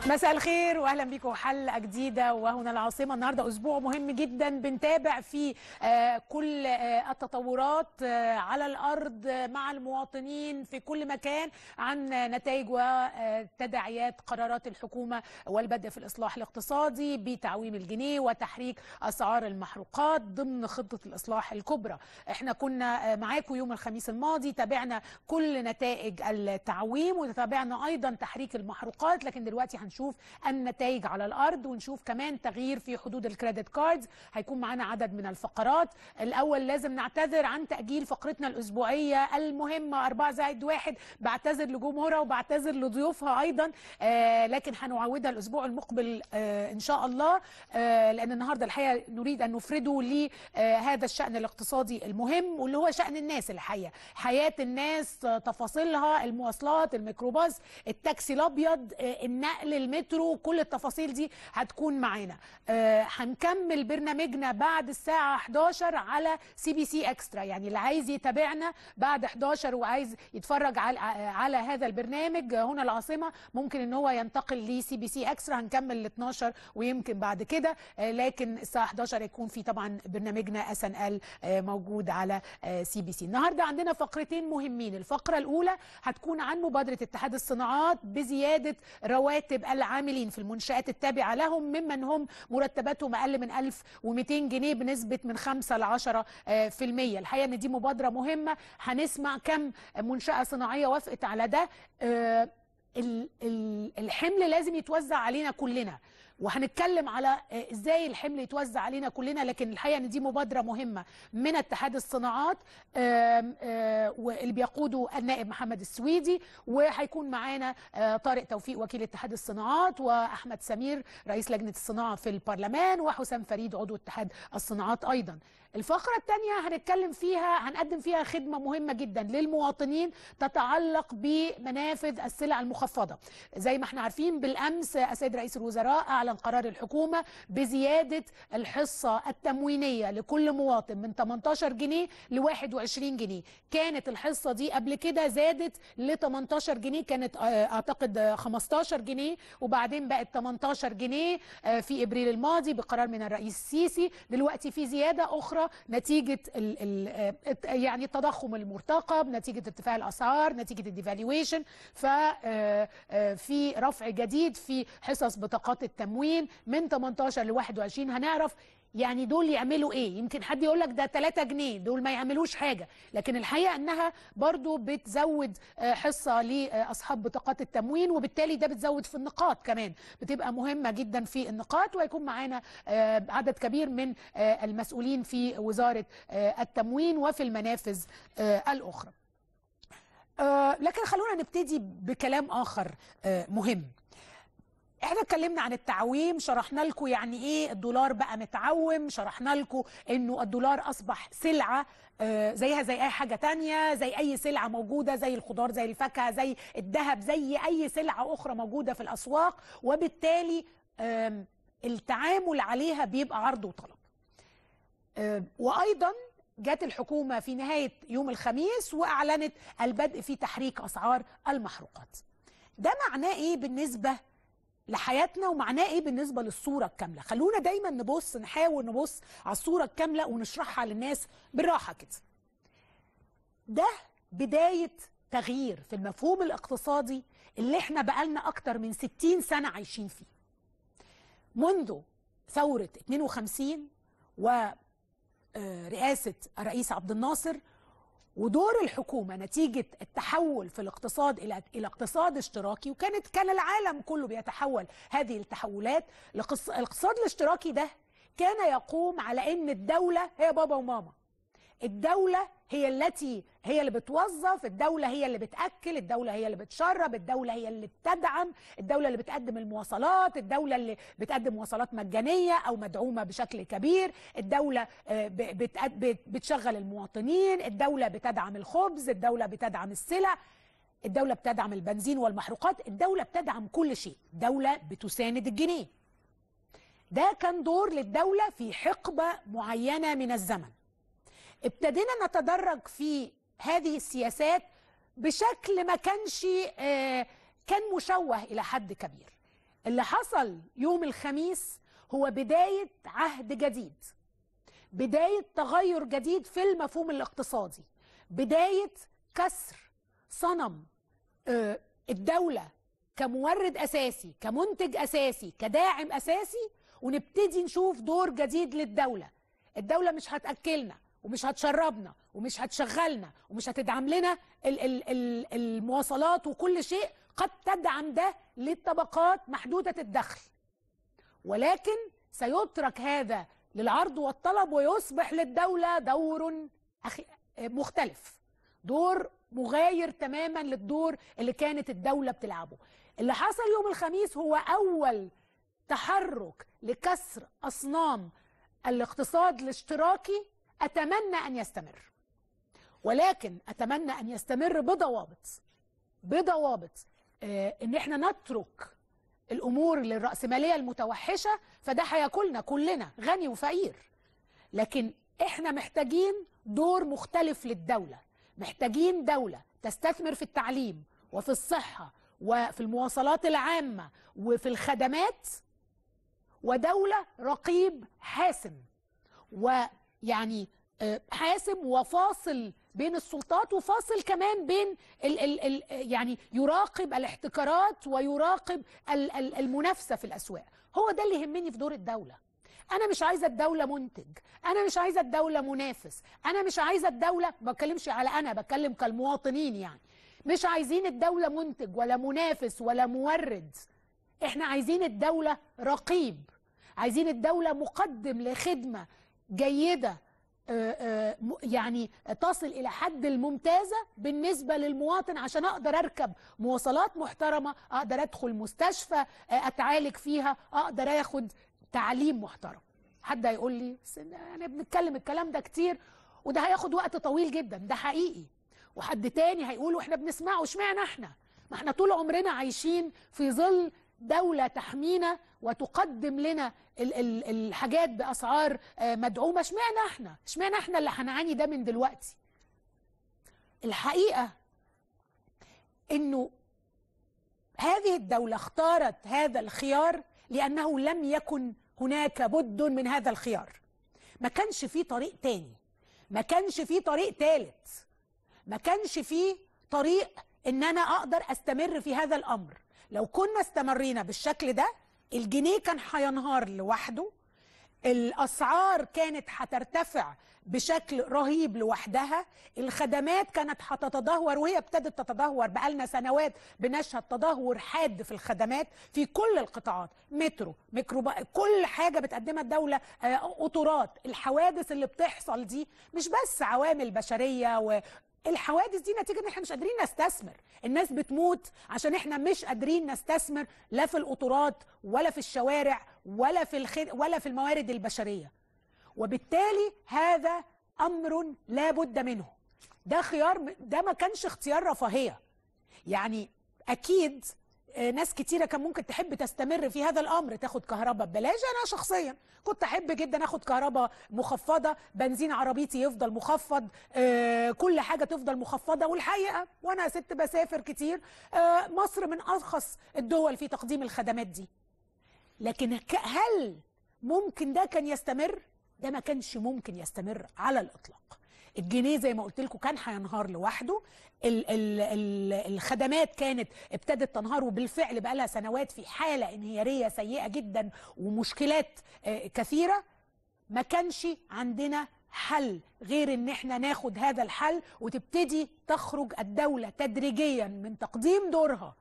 مساء الخير واهلا بكم حلقه جديده وهنا العاصمه النهارده اسبوع مهم جدا بنتابع فيه آه، كل آه، التطورات آه، على الارض آه، مع المواطنين في كل مكان عن نتائج وتداعيات قرارات الحكومه والبدء في الاصلاح الاقتصادي بتعويم الجنيه وتحريك اسعار المحروقات ضمن خطه الاصلاح الكبرى احنا كنا آه، معاكم يوم الخميس الماضي تابعنا كل نتائج التعويم وتابعنا ايضا تحريك المحروقات لكن دلوقتي هنشوف النتائج على الارض ونشوف كمان تغيير في حدود الكريدت كاردز هيكون معانا عدد من الفقرات الاول لازم نعتذر عن تاجيل فقرتنا الاسبوعيه المهمه 4 زائد واحد بعتذر لجمهورها وبعتذر لضيوفها ايضا آه لكن هنعودها الاسبوع المقبل آه ان شاء الله آه لان النهارده الحقيقه نريد ان نفرده لهذا الشان الاقتصادي المهم واللي هو شان الناس الحقيقه حياه الناس آه، تفاصيلها المواصلات الميكروباص التاكسي الابيض آه، النقل المترو كل التفاصيل دي هتكون معانا آه، هنكمل برنامجنا بعد الساعه 11 على سي بي سي اكسترا يعني اللي عايز يتابعنا بعد 11 وعايز يتفرج على على هذا البرنامج آه، هنا العاصمه ممكن ان هو ينتقل لسي بي سي اكسترا هنكمل ل 12 ويمكن بعد كده آه، لكن الساعه 11 يكون في طبعا برنامجنا اس ان ال موجود على سي بي سي النهارده عندنا فقرتين مهمين الفقره الاولى هتكون عن مبادره اتحاد الصناعات بزياده رواتب العاملين في المنشات التابعه لهم ممن هم مرتباتهم اقل من 1200 جنيه بنسبه من 5 ل 10 آه، في المية الحقيقه ان دي مبادره مهمه هنسمع كم منشاه صناعيه وافقت على ده آه، ال- ال- الحمل لازم يتوزع علينا كلنا وهنتكلم على آه، ازاي الحمل يتوزع علينا كلنا لكن الحقيقه ان دي مبادره مهمه من اتحاد الصناعات آم، آه، واللي بيقوده النائب محمد السويدي وهيكون معانا آه، طارق توفيق وكيل اتحاد الصناعات واحمد سمير رئيس لجنه الصناعه في البرلمان وحسام فريد عضو اتحاد الصناعات ايضا الفقرة الثانية هنتكلم فيها هنقدم فيها خدمة مهمة جدا للمواطنين تتعلق بمنافذ السلع المخفضة زي ما احنا عارفين بالأمس السيد رئيس الوزراء أعلن قرار الحكومة بزيادة الحصة التموينية لكل مواطن من 18 جنيه ل 21 جنيه كانت الحصة دي قبل كده زادت ل 18 جنيه كانت آه، أعتقد آه، 15 جنيه وبعدين بقت 18 جنيه آه، في إبريل الماضي بقرار من الرئيس السيسي دلوقتي في زيادة أخرى نتيجة ال ال آه، الت- يعني التضخم المرتقب نتيجة ارتفاع الأسعار نتيجة الديفالويشن ففي رفع جديد في حصص بطاقات التموين من 18 ل 21 هنعرف يعني دول يعملوا ايه يمكن حد يقول لك ده 3 جنيه دول ما يعملوش حاجه لكن الحقيقه انها برضو بتزود آه، حصه لاصحاب بطاقات التموين وبالتالي ده بتزود في النقاط كمان بتبقى مهمه جدا في النقاط وهيكون معانا آه، عدد كبير من آه، المسؤولين في وزاره آه، التموين وفي المنافذ آه، الاخرى آه، لكن خلونا نبتدي بكلام اخر آه، مهم احنا اتكلمنا عن التعويم شرحنا لكم يعني ايه الدولار بقى متعوم شرحنا لكم انه الدولار اصبح سلعه آه، زيها زي اي حاجه تانية زي اي سلعه موجوده زي الخضار زي الفاكهه زي الذهب زي اي سلعه اخرى موجوده في الاسواق وبالتالي آم، التعامل عليها بيبقى عرض وطلب آه، وايضا جت الحكومه في نهايه يوم الخميس واعلنت البدء في تحريك اسعار المحروقات ده معناه ايه بالنسبه لحياتنا ومعناه ايه بالنسبه للصوره الكامله خلونا دايما نبص نحاول نبص على الصوره الكامله ونشرحها للناس بالراحه كده ده بدايه تغيير في المفهوم الاقتصادي اللي احنا بقالنا اكتر من 60 سنه عايشين فيه منذ ثوره 52 ورئاسه الرئيس عبد الناصر ودور الحكومه نتيجه التحول في الاقتصاد الى الى اقتصاد اشتراكي وكانت كان العالم كله بيتحول هذه التحولات الاقتص- الاقتصاد الاشتراكي ده كان يقوم على ان الدوله هي بابا وماما الدولة هي التي هي اللي بتوظف الدولة هي اللي بتأكل الدولة هي اللي بتشرب الدولة هي اللي بتدعم الدولة اللي بتقدم المواصلات الدولة اللي بتقدم مواصلات مجانية أو مدعومة بشكل كبير الدولة آه، ب- بتأد- بت- بتشغل المواطنين الدولة بتدعم الخبز الدولة بتدعم السلع الدولة بتدعم البنزين والمحروقات الدولة بتدعم كل شيء الدولة بتساند الجنيه ده كان دور للدولة في حقبة معينة من الزمن ابتدينا نتدرج في هذه السياسات بشكل ما كانش آه، كان مشوه الى حد كبير اللي حصل يوم الخميس هو بداية عهد جديد بداية تغير جديد في المفهوم الاقتصادي بداية كسر صنم آه، الدولة كمورد أساسي كمنتج أساسي كداعم أساسي ونبتدي نشوف دور جديد للدولة الدولة مش هتأكلنا ومش هتشربنا ومش هتشغلنا ومش هتدعم لنا ال- ال- ال- المواصلات وكل شيء قد تدعم ده للطبقات محدودة الدخل ولكن سيترك هذا للعرض والطلب ويصبح للدولة دور أخي مختلف دور مغاير تماما للدور اللي كانت الدولة بتلعبه اللي حصل يوم الخميس هو أول تحرك لكسر أصنام الاقتصاد الاشتراكي أتمنى أن يستمر ولكن أتمنى أن يستمر بضوابط بضوابط آه، ان احنا نترك الامور للراسماليه المتوحشه فده هياكلنا كلنا غني وفقير لكن احنا محتاجين دور مختلف للدوله محتاجين دوله تستثمر في التعليم وفي الصحه وفي المواصلات العامه وفي الخدمات ودوله رقيب حاسم ويعني آه، حاسم وفاصل بين السلطات وفاصل كمان بين ال ال ال يعني يراقب الاحتكارات ويراقب ال ال المنافسه في الاسواق هو ده اللي يهمني في دور الدوله انا مش عايزه الدوله منتج انا مش عايزه الدوله منافس انا مش عايزه الدوله ما بتكلمش على انا بتكلم كالمواطنين يعني مش عايزين الدوله منتج ولا منافس ولا مورد احنا عايزين الدوله رقيب عايزين الدوله مقدم لخدمه جيده آه، آه، م- يعني تصل الى حد الممتازه بالنسبه للمواطن عشان اقدر اركب مواصلات محترمه اقدر ادخل مستشفى آه، اتعالج فيها اقدر اخد تعليم محترم حد هيقول لي بس إن- انا بنتكلم الكلام ده كتير وده هياخد وقت طويل جدا ده حقيقي وحد تاني هيقول واحنا بنسمعه اشمعنى احنا ما احنا طول عمرنا عايشين في ظل دولة تحمينا وتقدم لنا ال- ال- الحاجات بأسعار آه، مدعومة اشمعنى احنا اشمعنى احنا اللي هنعاني ده من دلوقتي الحقيقة انه هذه الدولة اختارت هذا الخيار لأنه لم يكن هناك بد من هذا الخيار ما كانش فيه طريق تاني ما كانش فيه طريق تالت ما كانش فيه طريق ان انا اقدر استمر في هذا الامر لو كنا استمرينا بالشكل ده الجنيه كان هينهار لوحده الاسعار كانت هترتفع بشكل رهيب لوحدها الخدمات كانت هتتدهور وهي ابتدت تتدهور بقالنا سنوات بنشهد تدهور حاد في الخدمات في كل القطاعات مترو ميكروبا كل حاجه بتقدمها الدوله آه، قطورات الحوادث اللي بتحصل دي مش بس عوامل بشريه و الحوادث دي نتيجه ان احنا مش قادرين نستثمر الناس بتموت عشان احنا مش قادرين نستثمر لا في القطورات ولا في الشوارع ولا في الخد... ولا في الموارد البشريه وبالتالي هذا امر لا بد منه ده خيار ده ما كانش اختيار رفاهيه يعني اكيد آه، ناس كتيره كان ممكن تحب تستمر في هذا الامر تاخد كهرباء ببلاش انا شخصيا كنت احب جدا اخد كهرباء مخفضه بنزين عربيتي يفضل مخفض آه، كل حاجه تفضل مخفضه والحقيقه وانا ست بسافر كتير آه، مصر من ارخص الدول في تقديم الخدمات دي لكن ك- هل ممكن ده كان يستمر ده ما كانش ممكن يستمر على الاطلاق الجنيه زي ما قلت لكم كان هينهار لوحده ال ال ال الخدمات كانت ابتدت تنهار وبالفعل بقى لها سنوات في حاله انهياريه سيئه جدا ومشكلات آه، كثيره ما كانش عندنا حل غير ان احنا ناخد هذا الحل وتبتدي تخرج الدوله تدريجيا من تقديم دورها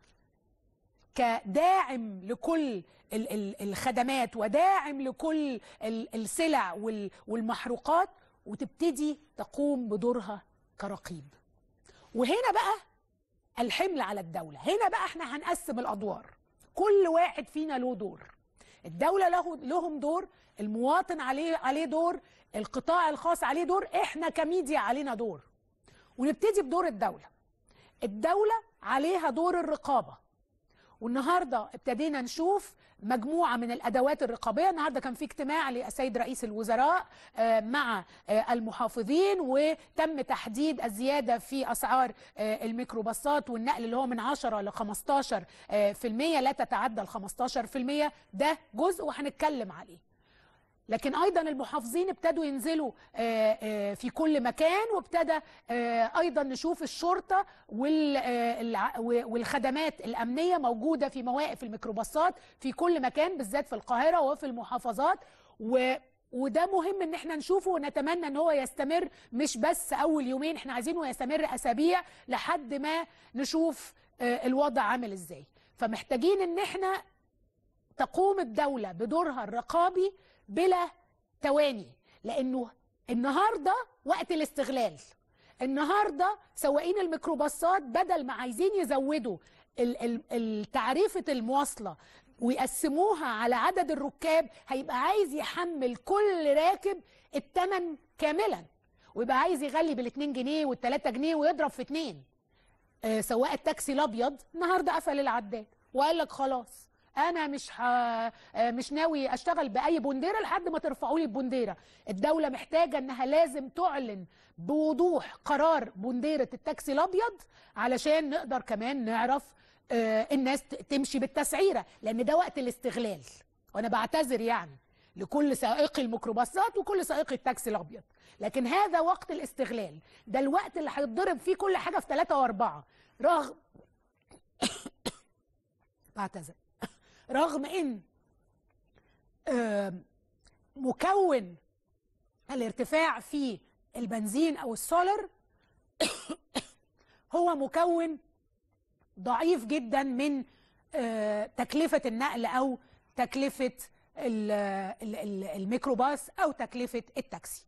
كداعم لكل ال- ال- الخدمات وداعم لكل ال- السلع وال- والمحروقات وتبتدي تقوم بدورها كرقيب وهنا بقى الحمل على الدولة هنا بقى احنا هنقسم الأدوار كل واحد فينا له دور الدولة له لهم دور المواطن عليه عليه دور القطاع الخاص عليه دور احنا كميديا علينا دور ونبتدي بدور الدولة الدولة عليها دور الرقابة والنهارده ابتدينا نشوف مجموعه من الادوات الرقابيه النهارده كان في اجتماع للسيد رئيس الوزراء آه، مع آه، المحافظين وتم تحديد الزياده في اسعار آه، الميكروباصات والنقل اللي هو من 10 ل 15 آه، في المية لا تتعدى ال 15 في المية ده جزء وهنتكلم عليه لكن ايضا المحافظين ابتدوا ينزلوا آه، آه، في كل مكان وابتدى آه، ايضا نشوف الشرطه وال- آه، الع- و- والخدمات الامنيه موجوده في مواقف الميكروباصات في كل مكان بالذات في القاهره وفي المحافظات و وده مهم ان احنا نشوفه ونتمنى ان هو يستمر مش بس اول يومين احنا عايزينه يستمر اسابيع لحد ما نشوف آه، الوضع عامل ازاي فمحتاجين ان احنا تقوم الدولة بدورها الرقابي بلا تواني لأنه النهاردة وقت الاستغلال النهاردة سواقين الميكروباصات بدل ما عايزين يزودوا ال- ال- ال- تعريفة المواصلة ويقسموها على عدد الركاب هيبقى عايز يحمل كل راكب الثمن كاملا ويبقى عايز يغلي بالاتنين جنيه والتلاتة جنيه ويضرب في اتنين آه، سواق التاكسي الابيض النهارده قفل العداد وقال لك خلاص انا مش ح... آه، مش ناوي اشتغل باي بنديره لحد ما ترفعوا لي البنديره الدوله محتاجه انها لازم تعلن بوضوح قرار بنديره التاكسي الابيض علشان نقدر كمان نعرف آه، الناس ت- تمشي بالتسعيره لان ده وقت الاستغلال وانا بعتذر يعني لكل سائقي الميكروباصات وكل سائقي التاكسي الابيض لكن هذا وقت الاستغلال ده الوقت اللي هيتضرب فيه كل حاجه في ثلاثة واربعة رغم بعتذر رغم ان آم، مكون الارتفاع في البنزين او السولر هو مكون ضعيف جدا من آه، تكلفة النقل أو تكلفة ال- ال- ال- الميكروباص أو تكلفة التاكسي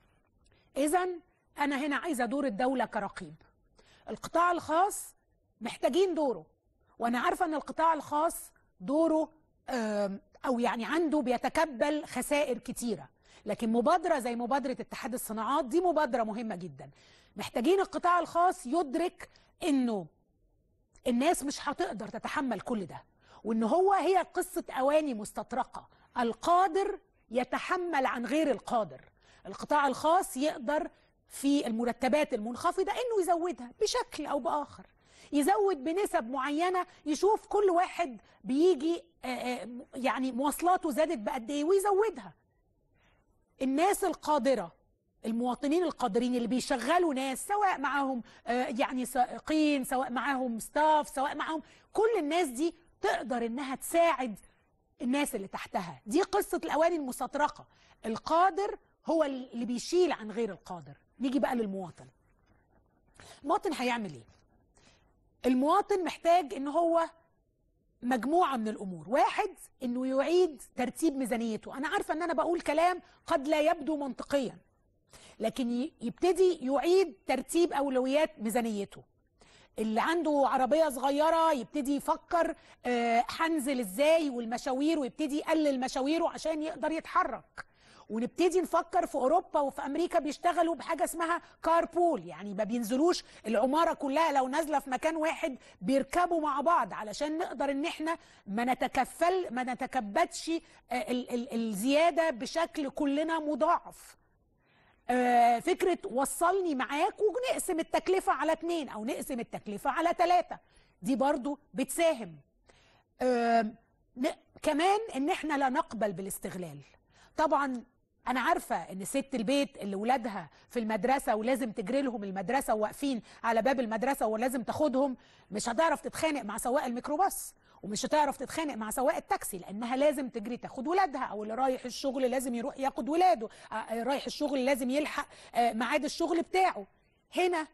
إذا أنا هنا عايزة دور الدولة كرقيب القطاع الخاص محتاجين دوره وأنا عارفة أن القطاع الخاص دوره آم، أو يعني عنده بيتكبل خسائر كتيرة لكن مبادرة زي مبادرة اتحاد الصناعات دي مبادرة مهمة جدا محتاجين القطاع الخاص يدرك أنه الناس مش هتقدر تتحمل كل ده وان هو هي قصة اواني مستطرقة القادر يتحمل عن غير القادر القطاع الخاص يقدر في المرتبات المنخفضة انه يزودها بشكل او باخر يزود بنسب معينة يشوف كل واحد بيجي آه، آه، يعني مواصلاته زادت بقد ايه ويزودها الناس القادرة المواطنين القادرين اللي بيشغلوا ناس سواء معاهم آه، يعني سائقين سواء معاهم ستاف سواء معاهم كل الناس دي تقدر انها تساعد الناس اللي تحتها دي قصة الأواني المستطرقة القادر هو اللي بيشيل عن غير القادر نيجي بقى للمواطن المواطن هيعمل ايه المواطن محتاج ان هو مجموعة من الأمور واحد أنه يعيد ترتيب ميزانيته أنا عارفة أن أنا بقول كلام قد لا يبدو منطقيا لكن ي- يبتدي يعيد ترتيب أولويات ميزانيته اللي عنده عربية صغيرة يبتدي يفكر آه، هنزل ازاي والمشاوير ويبتدي يقلل مشاويره عشان يقدر يتحرك ونبتدي نفكر في اوروبا وفي امريكا بيشتغلوا بحاجه اسمها كاربول يعني ما بينزلوش العماره كلها لو نازله في مكان واحد بيركبوا مع بعض علشان نقدر ان احنا ما نتكفل ما نتكبدش آه، ال- ال- الزياده بشكل كلنا مضاعف آه، فكرة وصلني معاك ونقسم التكلفة على اتنين أو نقسم التكلفة على تلاتة دي برضو بتساهم آم، ن- كمان ان احنا لا نقبل بالاستغلال طبعا انا عارفه ان ست البيت اللي ولادها في المدرسه ولازم تجري لهم المدرسه وواقفين على باب المدرسه ولازم تاخدهم مش هتعرف تتخانق مع سواق الميكروباص ومش هتعرف تتخانق مع سواق التاكسي لانها لازم تجري تاخد ولادها او اللي رايح الشغل لازم يروح ياخد ولاده آه، رايح الشغل لازم يلحق آه، ميعاد الشغل بتاعه هنا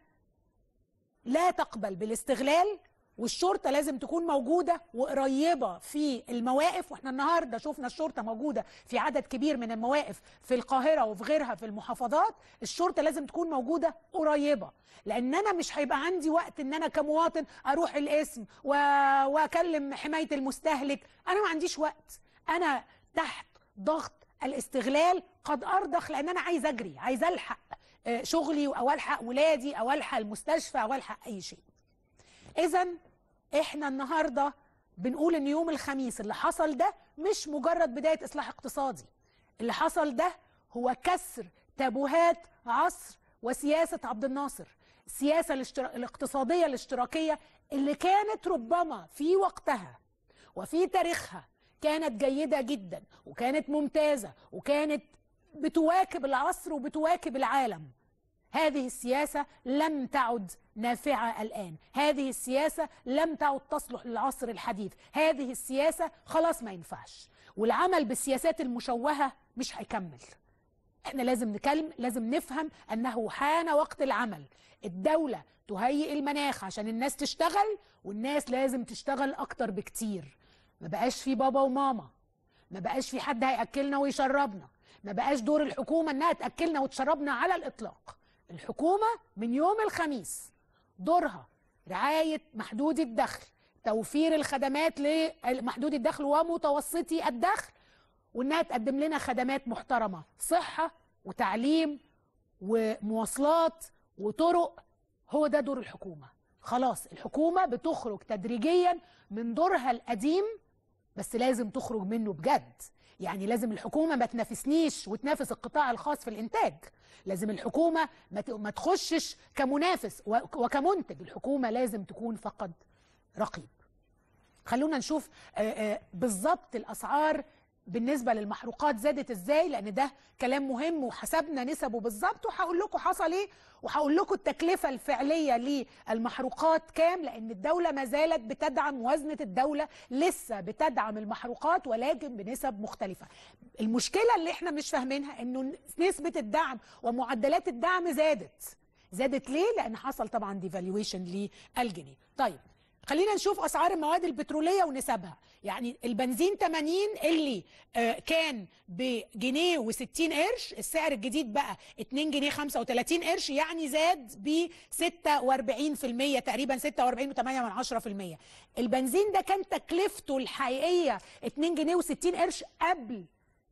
لا تقبل بالاستغلال والشرطه لازم تكون موجوده وقريبه في المواقف واحنا النهارده شفنا الشرطه موجوده في عدد كبير من المواقف في القاهره وفي غيرها في المحافظات الشرطه لازم تكون موجوده قريبه لان انا مش هيبقى عندي وقت ان انا كمواطن اروح القسم و... واكلم حمايه المستهلك انا ما عنديش وقت انا تحت ضغط الاستغلال قد ارضخ لان انا عايز اجري عايز الحق آه، شغلي او الحق ولادي او الحق المستشفى او الحق اي شيء اذا احنا النهارده بنقول ان يوم الخميس اللي حصل ده مش مجرد بدايه اصلاح اقتصادي اللي حصل ده هو كسر تابوهات عصر وسياسه عبد الناصر السياسه الاشترا... الاقتصاديه الاشتراكيه اللي كانت ربما في وقتها وفي تاريخها كانت جيده جدا وكانت ممتازه وكانت بتواكب العصر وبتواكب العالم هذه السياسه لم تعد نافعه الان هذه السياسه لم تعد تصلح للعصر الحديث هذه السياسه خلاص ما ينفعش والعمل بالسياسات المشوهه مش هيكمل احنا لازم نكلم لازم نفهم انه حان وقت العمل الدوله تهيئ المناخ عشان الناس تشتغل والناس لازم تشتغل اكتر بكتير ما بقاش في بابا وماما ما بقاش في حد هياكلنا ويشربنا ما بقاش دور الحكومه انها تاكلنا وتشربنا على الاطلاق الحكومه من يوم الخميس دورها رعايه محدود الدخل توفير الخدمات لمحدود الدخل ومتوسطي الدخل وانها تقدم لنا خدمات محترمه صحه وتعليم ومواصلات وطرق هو ده دور الحكومه خلاص الحكومه بتخرج تدريجيا من دورها القديم بس لازم تخرج منه بجد يعني لازم الحكومه ما تنافسنيش وتنافس القطاع الخاص في الانتاج لازم الحكومه ما تخشش كمنافس وكمنتج الحكومه لازم تكون فقط رقيب خلونا نشوف بالظبط الاسعار بالنسبه للمحروقات زادت ازاي لان ده كلام مهم وحسبنا نسبه بالظبط وهقول لكم حصل ايه وهقول لكم التكلفه الفعليه للمحروقات كام لان الدوله ما زالت بتدعم موازنه الدوله لسه بتدعم المحروقات ولكن بنسب مختلفه المشكله اللي احنا مش فاهمينها انه نسبه الدعم ومعدلات الدعم زادت زادت ليه لان حصل طبعا ديفالويشن للجنيه طيب خلينا نشوف اسعار المواد البتروليه ونسبها يعني البنزين 80 اللي آه كان بجنيه و60 قرش السعر الجديد بقى 2 جنيه 35 قرش يعني زاد ب 46% تقريبا 46.8% البنزين ده كان تكلفته الحقيقيه 2 جنيه و60 قرش قبل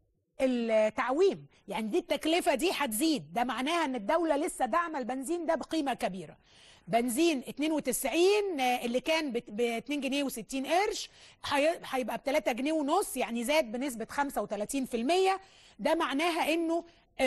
التعويم يعني دي التكلفه دي هتزيد ده معناها ان الدوله لسه داعمه البنزين ده بقيمه كبيره بنزين 92 اللي كان ب 2 جنيه و60 قرش هيبقى ب 3 جنيه ونص يعني زاد بنسبه 35% ده معناها انه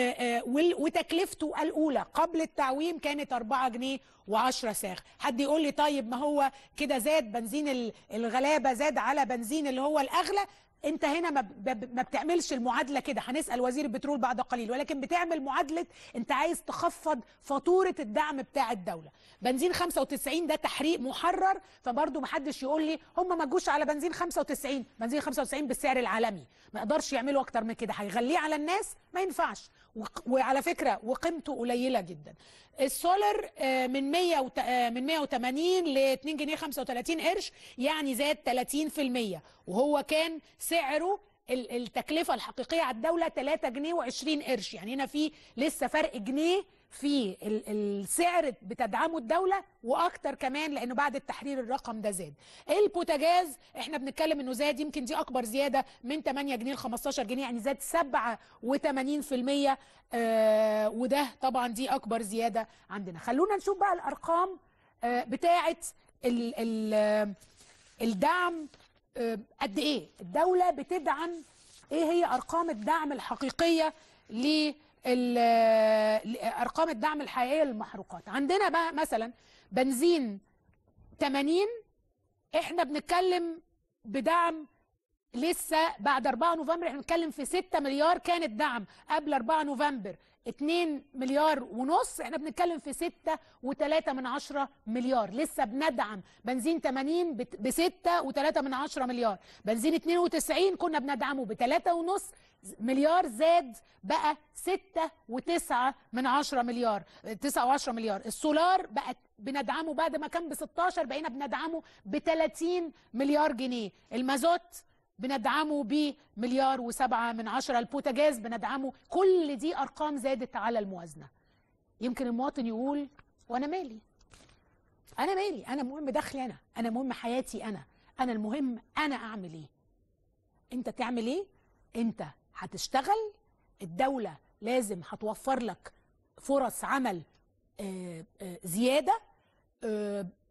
وتكلفته الاولى قبل التعويم كانت 4 جنيه و10 ساغ حد يقول لي طيب ما هو كده زاد بنزين الغلابه زاد على بنزين اللي هو الاغلى انت هنا ما ما بتعملش المعادله كده هنسال وزير البترول بعد قليل ولكن بتعمل معادله انت عايز تخفض فاتوره الدعم بتاع الدوله بنزين 95 ده تحريق محرر فبرضه ما حدش يقول لي هم ما جوش على بنزين 95 بنزين 95 بالسعر العالمي ما يقدرش يعملوا اكتر من كده هيغليه على الناس ما ينفعش وعلى فكره وقيمته قليله جدا السولر من 100 من 180 ل 2 جنيه 35 قرش يعني زاد 30% وهو كان سعره التكلفه الحقيقيه على الدوله 3 جنيه و20 قرش يعني هنا في لسه فرق جنيه في السعر بتدعمه الدولة وأكتر كمان لأنه بعد التحرير الرقم ده زاد البوتاجاز احنا بنتكلم أنه زاد يمكن دي أكبر زيادة من 8 جنيه ل 15 جنيه يعني زاد 87% آه وده طبعا دي أكبر زيادة عندنا خلونا نشوف بقى الأرقام آه بتاعة ال ال الدعم آه قد إيه الدولة بتدعم إيه هي أرقام الدعم الحقيقية ل ارقام الدعم الحقيقيه للمحروقات عندنا بقى مثلا بنزين 80 احنا بنتكلم بدعم لسه بعد 4 نوفمبر احنا بنتكلم في 6 مليار كان الدعم قبل 4 نوفمبر 2 مليار ونص احنا بنتكلم في 6 و3 من عشرة مليار لسه بندعم بنزين 80 ب 6 و3 من عشرة مليار بنزين 92 كنا بندعمه ب 3 ونص مليار زاد بقى 6 و9 من 10 مليار 9 و10 مليار السولار بقى بندعمه بعد ما كان ب 16 بقينا بندعمه ب 30 مليار جنيه المازوت بندعمه بمليار وسبعة من عشرة البوتاجاز بندعمه كل دي أرقام زادت على الموازنة يمكن المواطن يقول وأنا مالي أنا مالي أنا مهم دخلي أنا أنا مهم حياتي أنا أنا المهم أنا أعمل إيه أنت تعمل إيه أنت هتشتغل الدولة لازم هتوفر لك فرص عمل زيادة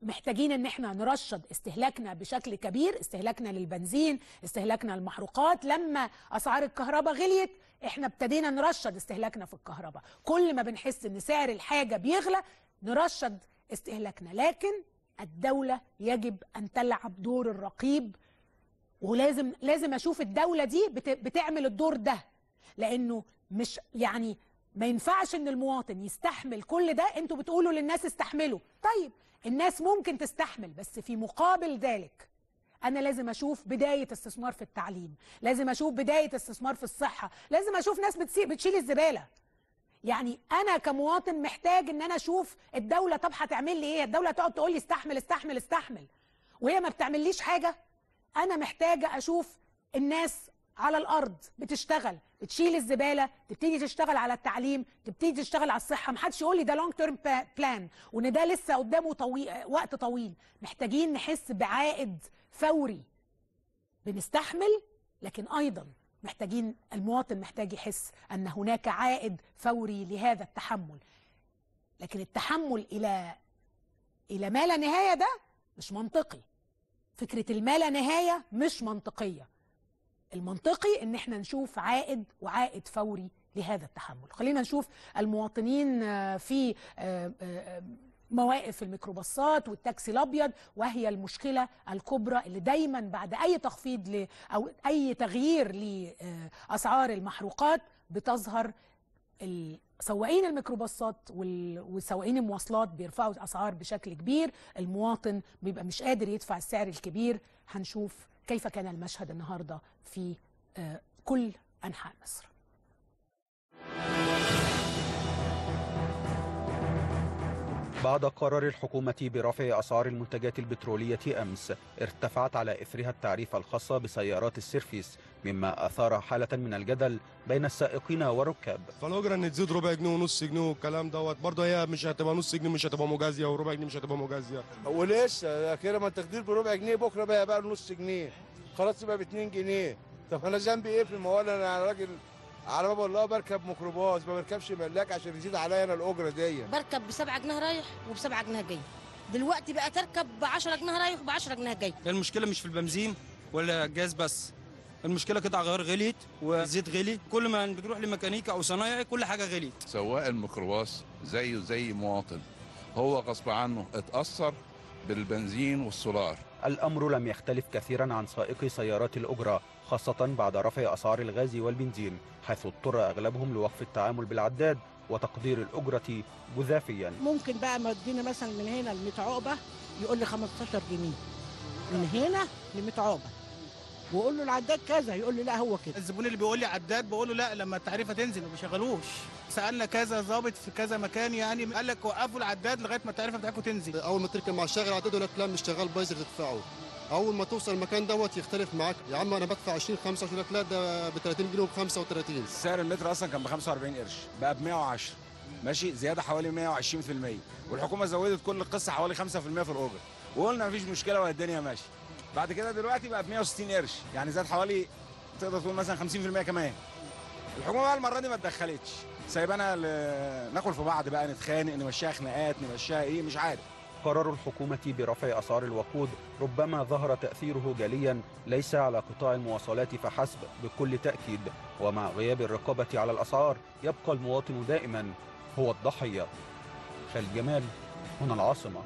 محتاجين ان احنا نرشد استهلاكنا بشكل كبير استهلاكنا للبنزين استهلاكنا للمحروقات لما اسعار الكهرباء غليت احنا ابتدينا نرشد استهلاكنا في الكهرباء كل ما بنحس ان سعر الحاجه بيغلى نرشد استهلاكنا لكن الدوله يجب ان تلعب دور الرقيب ولازم لازم اشوف الدوله دي بت- بتعمل الدور ده لانه مش يعني ما ينفعش ان المواطن يستحمل كل ده انتوا بتقولوا للناس استحملوا طيب الناس ممكن تستحمل بس في مقابل ذلك انا لازم اشوف بدايه استثمار في التعليم لازم اشوف بدايه استثمار في الصحه لازم اشوف ناس بتسي- بتشيل الزباله يعني انا كمواطن محتاج ان انا اشوف الدوله طب هتعمل لي ايه الدوله تقعد تقول لي استحمل استحمل استحمل وهي ما بتعمليش حاجه انا محتاجه اشوف الناس على الارض بتشتغل بتشيل الزباله تبتدي تشتغل على التعليم تبتدي تشتغل على الصحه محدش يقول لي ده لونج تيرم بلان وان ده لسه قدامه طويل وقت طويل محتاجين نحس بعائد فوري بنستحمل لكن ايضا محتاجين المواطن محتاج يحس ان هناك عائد فوري لهذا التحمل لكن التحمل الى الى ما لا نهايه ده مش منطقي فكره الما لا نهايه مش منطقيه المنطقي ان احنا نشوف عائد وعائد فوري لهذا التحمل خلينا نشوف المواطنين آه، في آه، آه، مواقف الميكروباصات والتاكسي الابيض وهي المشكله الكبرى اللي دايما بعد اي تخفيض ل او اي تغيير لاسعار المحروقات بتظهر ال- سواقين الميكروباصات وال- وسواقين المواصلات بيرفعوا الاسعار بشكل كبير المواطن بيبقى مش قادر يدفع السعر الكبير هنشوف كيف كان المشهد النهارده في آه، كل انحاء مصر بعد قرار الحكومة برفع أسعار المنتجات البترولية أمس ارتفعت على إثرها التعريفة الخاصة بسيارات السيرفيس مما أثار حالة من الجدل بين السائقين والركاب فالاجره ان تزيد ربع جنيه ونص جنيه والكلام دوت برضه هي مش هتبقى نص جنيه مش هتبقى مجازيه وربع جنيه مش هتبقى مجازيه ولسه كده ما التقدير بربع جنيه بكره بقى بقى نص جنيه خلاص يبقى ب 2 جنيه طب انا ذنبي ايه في الموال انا راجل على باب الله بركب ميكروباص ما بركبش ملاك عشان يزيد عليا انا الاجره دي بركب ب 7 جنيه رايح وب 7 جنيه جاي دلوقتي بقى تركب ب 10 جنيه رايح وب 10 جنيه جاي المشكله مش في البنزين ولا الجاز بس المشكله قطع غيار غليت والزيت غلي كل ما بتروح لميكانيكا او صنايعي كل حاجه غليت سواق الميكروباص زيه زي مواطن هو غصب عنه اتأثر بالبنزين والسولار الأمر لم يختلف كثيرا عن سائقي سيارات الأجرة خاصة بعد رفع أسعار الغاز والبنزين حيث اضطر أغلبهم لوقف التعامل بالعداد وتقدير الأجرة جزافيا ممكن بقى مدينا مثلا من هنا ل 100 عقبه يقول لي 15 جنيه من هنا ل 100 عقبه واقول له العداد كذا يقول لي لا هو كده الزبون اللي بيقول لي عداد بقول له لا لما التعريفه تنزل ما بيشغلوش سالنا كذا ظابط في كذا مكان يعني قال لك وقفوا العداد لغايه ما التعريفه بتاعتكم تنزل اول ما تركب مع الشاغل عدد لك لا مش شغال بايظ تدفعه اول ما توصل المكان دوت يختلف معاك يا عم انا بدفع 20 25 يقول لك لا ده ب 30 جنيه وب 35 سعر المتر اصلا كان ب 45 قرش بقى ب 110 ماشي زياده حوالي 120% والحكومه زودت كل القصه حوالي 5% في الاجر وقلنا مفيش مشكله والدنيا ماشيه بعد كده دلوقتي بقى ب 160 قرش يعني زاد حوالي تقدر تقول مثلا 50% كمان الحكومه بقى المره دي ما اتدخلتش سايبانا ل- ناكل في بعض بقى نتخانق نمشيها خناقات نمشيها ايه مش عارف قرار الحكومة برفع أسعار الوقود ربما ظهر تأثيره جليا ليس على قطاع المواصلات فحسب بكل تأكيد ومع غياب الرقابة على الأسعار يبقى المواطن دائما هو الضحية خالد جمال هنا العاصمة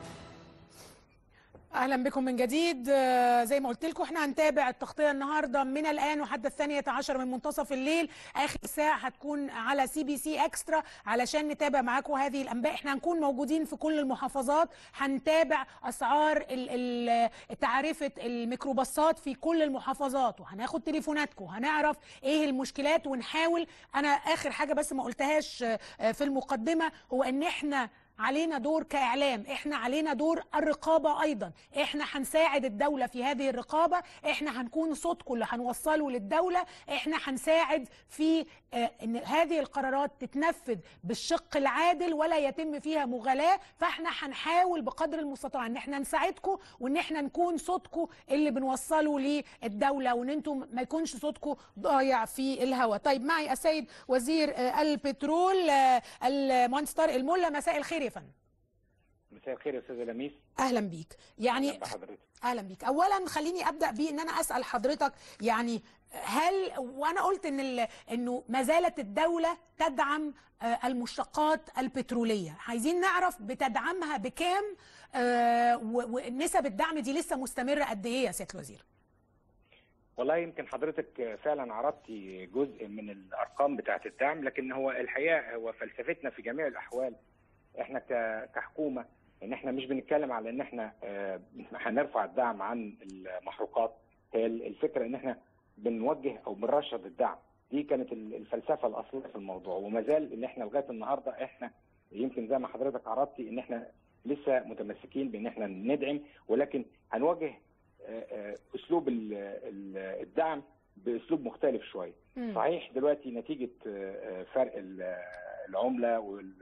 اهلا بكم من جديد آه، زي ما قلت لكم احنا هنتابع التغطيه النهارده من الان وحتى الثانيه عشر من منتصف الليل اخر ساعه هتكون على سي بي سي اكسترا علشان نتابع معاكم هذه الانباء احنا هنكون موجودين في كل المحافظات هنتابع اسعار ال- ال- تعرفه الميكروباصات في كل المحافظات وهناخد تليفوناتكم هنعرف ايه المشكلات ونحاول انا اخر حاجه بس ما قلتهاش آه، آه، في المقدمه هو ان احنا علينا دور كاعلام احنا علينا دور الرقابه ايضا احنا هنساعد الدوله في هذه الرقابه احنا هنكون صوتكم اللي هنوصله للدوله احنا هنساعد في آه، ان هذه القرارات تتنفذ بالشق العادل ولا يتم فيها مغالاه فاحنا هنحاول بقدر المستطاع ان احنا نساعدكم وان احنا نكون صوتكم اللي بنوصله للدوله وان انتم ما يكونش صوتكم ضايع في الهواء طيب معي السيد وزير آه، البترول آه، المهندس طارق الملا مساء الخير يا فندم مساء الخير يا استاذ لميس اهلا بيك يعني أهلا بحضرتك اهلا بيك اولا خليني ابدا بان انا اسال حضرتك يعني هل وانا قلت ان ال- انه ما زالت الدوله تدعم آه، المشتقات البتروليه عايزين نعرف بتدعمها بكام آه، و- ونسب الدعم دي لسه مستمره قد ايه يا سياده الوزير والله يمكن حضرتك فعلا عرضتي جزء من الارقام بتاعه الدعم لكن هو الحقيقه هو فلسفتنا في جميع الاحوال احنا ك- كحكومه ان احنا مش بنتكلم على ان احنا آه، هنرفع الدعم عن المحروقات هي الفكره ان احنا بنوجه او بنرشد الدعم دي كانت ال- الفلسفه الاصليه في الموضوع وما زال ان احنا لغايه النهارده احنا يمكن زي ما حضرتك عرضتي ان احنا لسه متمسكين بان احنا ندعم ولكن هنواجه آه، آه، اسلوب ال- ال- الدعم باسلوب مختلف شويه مم. صحيح دلوقتي نتيجه آه، آه، فرق ال- العمله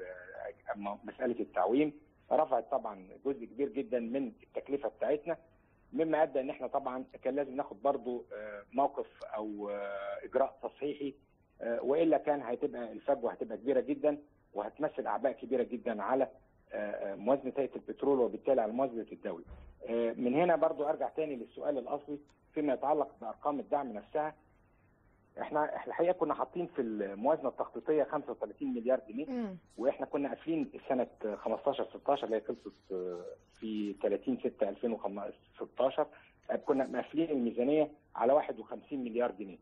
ومساله التعويم رفعت طبعا جزء كبير جدا من التكلفه بتاعتنا مما ادى ان احنا طبعا كان لازم ناخد برضو آه، موقف او آه، اجراء تصحيحي آه، والا كان هتبقى الفجوه هتبقى كبيره جدا وهتمثل اعباء كبيره جدا على آه، آه، موازنه هيئه البترول وبالتالي على موازنه الدوله. آه، من هنا برضو ارجع تاني للسؤال الاصلي فيما يتعلق بارقام الدعم نفسها احنا احنا الحقيقه كنا حاطين في الموازنه التخطيطيه 35 مليار جنيه مم. واحنا كنا قافلين السنه 15 16 اللي هي خلصت آه، في 30 6 2016 آه، كنا مقفلين الميزانيه على 51 مليار جنيه.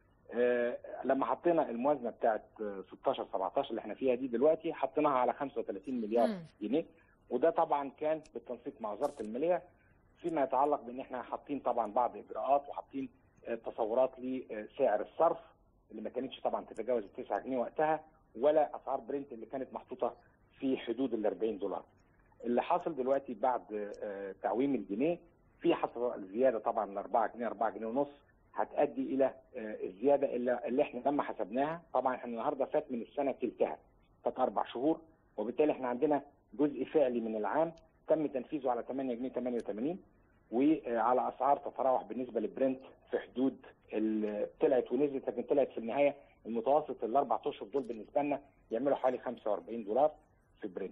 آه، لما حطينا الموازنه بتاعت آه، 16 17 اللي احنا فيها دي دلوقتي حطيناها على 35 مليار مم. جنيه وده طبعا كان بالتنسيق مع وزاره الماليه فيما يتعلق بان احنا حاطين طبعا بعض اجراءات وحاطين آه، تصورات لسعر الصرف اللي ما كانتش طبعا تتجاوز ال 9 جنيه وقتها ولا اسعار برنت اللي كانت محطوطه في حدود ال 40 دولار. اللي حاصل دلوقتي بعد آه، تعويم الجنيه في حصل زياده طبعا من 4 جنيه 4 جنيه ونص هتؤدي الى آه، الزياده اللي, اللي احنا لما حسبناها طبعا احنا النهارده فات من السنه تلتها فات اربع شهور وبالتالي احنا عندنا جزء فعلي من العام تم تنفيذه على 8 جنيه 88 وعلى اسعار تتراوح بالنسبه للبرنت في حدود ال- طلعت ونزلت لكن طلعت في النهايه المتوسط الاربع اشهر دول بالنسبه لنا يعملوا حوالي 45 دولار في برنت.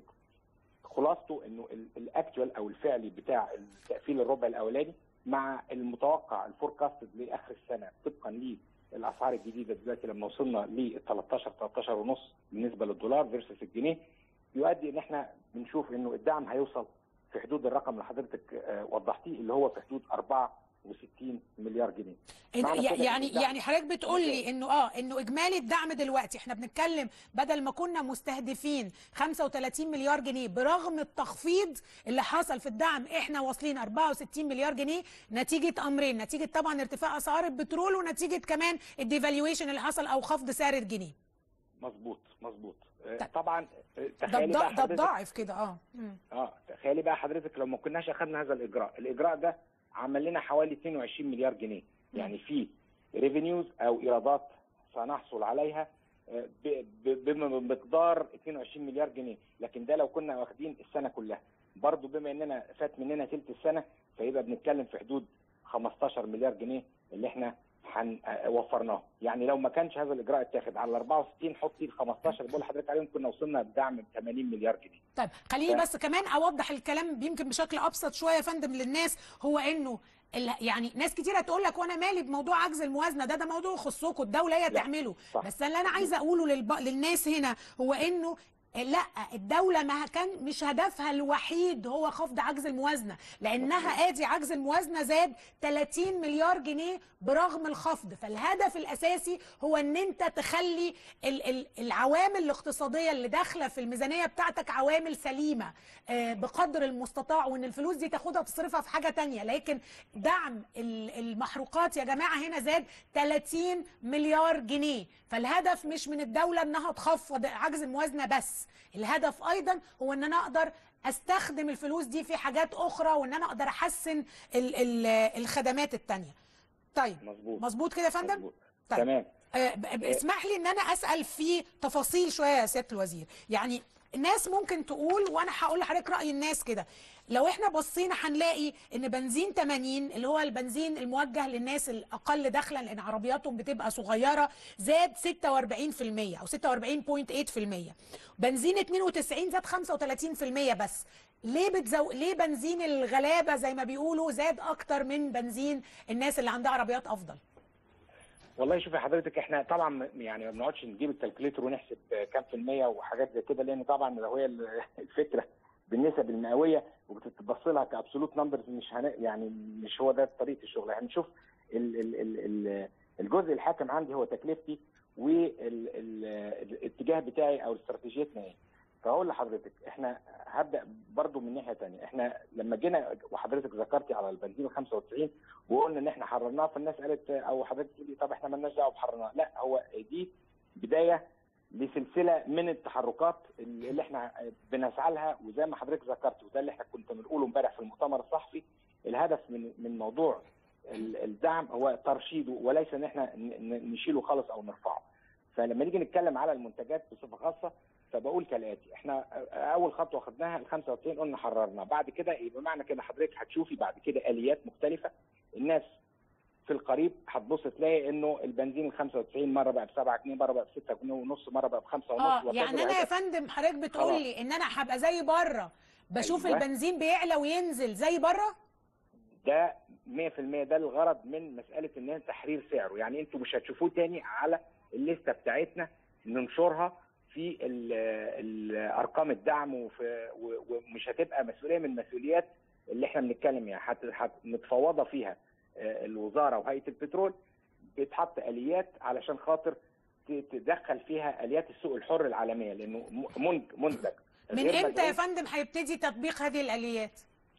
خلاصته انه ال- الاكتوال او الفعلي بتاع التقفيل الربع الاولاني مع المتوقع الفوركاستد لاخر السنه طبقا للاسعار الجديده دلوقتي لما وصلنا ل 13 13 ونص بالنسبه للدولار فيرسس الجنيه يؤدي ان احنا بنشوف انه الدعم هيوصل في حدود الرقم اللي حضرتك آه، وضحتيه اللي هو في حدود 64 مليار جنيه. معنى كده إن يعني الدعم- يعني حضرتك بتقول لي انه اه انه اجمالي الدعم دلوقتي احنا بنتكلم بدل ما كنا مستهدفين 35 مليار جنيه برغم التخفيض اللي حصل في الدعم احنا واصلين 64 مليار جنيه نتيجه امرين نتيجه طبعا ارتفاع اسعار البترول ونتيجه كمان الديفالويشن اللي حصل او خفض سعر الجنيه مظبوط مظبوط آه، طيب. طبعا آه، ده تخيلي بقى بضا- ده حضرتك بضاعف كده اه مم. اه تخيلي بقى حضرتك لو ما كناش اخذنا هذا الاجراء، الاجراء ده عمل لنا حوالي 22 مليار جنيه، يعني في ريفينيوز او ايرادات سنحصل عليها آه، ب- ب- بمقدار 22 مليار جنيه، لكن ده لو كنا واخدين السنه كلها، برضه بما اننا فات مننا ثلث السنه فيبقى بنتكلم في حدود 15 مليار جنيه اللي احنا حن آه، وفرناه، يعني لو ما كانش هذا الاجراء اتاخد على 64 حطي ال 15 اللي بقول لحضرتك عليهم كنا وصلنا بدعم 80 مليار جنيه. طيب خليني ف- بس كمان اوضح الكلام يمكن بشكل ابسط شويه يا فندم للناس هو انه ال- يعني ناس كتير هتقول لك وانا مالي بموضوع عجز الموازنه ده ده موضوع يخصكم الدوله هي لا، تعمله صح. بس اللي انا عايزه اقوله للب... للناس هنا هو انه لا الدولة ما كان مش هدفها الوحيد هو خفض عجز الموازنة لأنها آدي عجز الموازنة زاد 30 مليار جنيه برغم الخفض فالهدف الأساسي هو أن أنت تخلي ال- ال- العوامل الاقتصادية اللي داخلة في الميزانية بتاعتك عوامل سليمة آه، بقدر المستطاع وأن الفلوس دي تاخدها تصرفها في حاجة تانية لكن دعم ال- المحروقات يا جماعة هنا زاد 30 مليار جنيه فالهدف مش من الدولة أنها تخفض عجز الموازنة بس الهدف أيضا هو أن أنا أقدر استخدم الفلوس دي في حاجات اخرى وان انا اقدر احسن ال ال الخدمات التانية طيب مظبوط مظبوط كده يا فندم مظبوط. طيب. تمام آه، ب- ب- اسمح لي ان انا اسال في تفاصيل شويه يا سياده الوزير يعني الناس ممكن تقول وانا هقول لحضرتك راي الناس كده لو احنا بصينا هنلاقي ان بنزين 80 اللي هو البنزين الموجه للناس الاقل دخلا لان عربياتهم بتبقى صغيره زاد 46% او 46.8% بنزين 92 زاد 35% بس ليه بتزو... ليه بنزين الغلابه زي ما بيقولوا زاد اكتر من بنزين الناس اللي عندها عربيات افضل والله شوفي حضرتك احنا طبعا يعني ما بنقعدش نجيب الكالكوليتر ونحسب كام في المية وحاجات زي كده لان طبعا لو هي الفكره بالنسب المئويه وبتتبص لها كابسولوت نمبرز مش هن... يعني مش هو ده طريقه الشغل هنشوف ال... ال... ال... ال... الجزء الحاكم عندي هو تكلفتي والاتجاه بتاعي او استراتيجيتنا ايه فهقول لحضرتك احنا هبدا برضو من ناحيه ثانيه احنا لما جينا وحضرتك ذكرتي على البنزين ال 95 وقلنا ان احنا حررناه فالناس قالت او حضرتك تقولي طب احنا مالناش دعوه بحررناه لا هو دي بدايه لسلسله من التحركات اللي احنا بنسعى لها وزي ما حضرتك ذكرت وده اللي احنا كنت بنقوله امبارح في المؤتمر الصحفي الهدف من من موضوع الدعم هو ترشيده وليس ان احنا نشيله خالص او نرفعه فلما نيجي نتكلم على المنتجات بصفه خاصه فبقول كالاتي احنا اول خطوه خدناها ال 95 قلنا حررنا بعد كده يبقى معنى كده حضرتك هتشوفي بعد كده اليات مختلفه الناس في القريب هتبص تلاقي انه البنزين ال 95 مره بقى ب 7 جنيه مره بقى ب 6 جنيه ونص مره بقى ب 5 ونص اه يعني انا يا فندم حضرتك بتقول لي ان انا هبقى زي بره بشوف أيوة. البنزين بيعلى وينزل زي بره ده 100% ده الغرض من مساله ان تحرير سعره يعني انتوا مش هتشوفوه تاني على الليسته بتاعتنا ننشرها في ال ال ارقام الدعم وفي ومش هتبقى مسؤوليه من مسؤوليات اللي احنا بنتكلم يعني متفوضه فيها الوزاره وهيئه البترول بيتحط اليات علشان خاطر تدخل فيها اليات السوق الحر العالميه لانه منتج من امتى يا فندم هيبتدي تطبيق هذه الاليات؟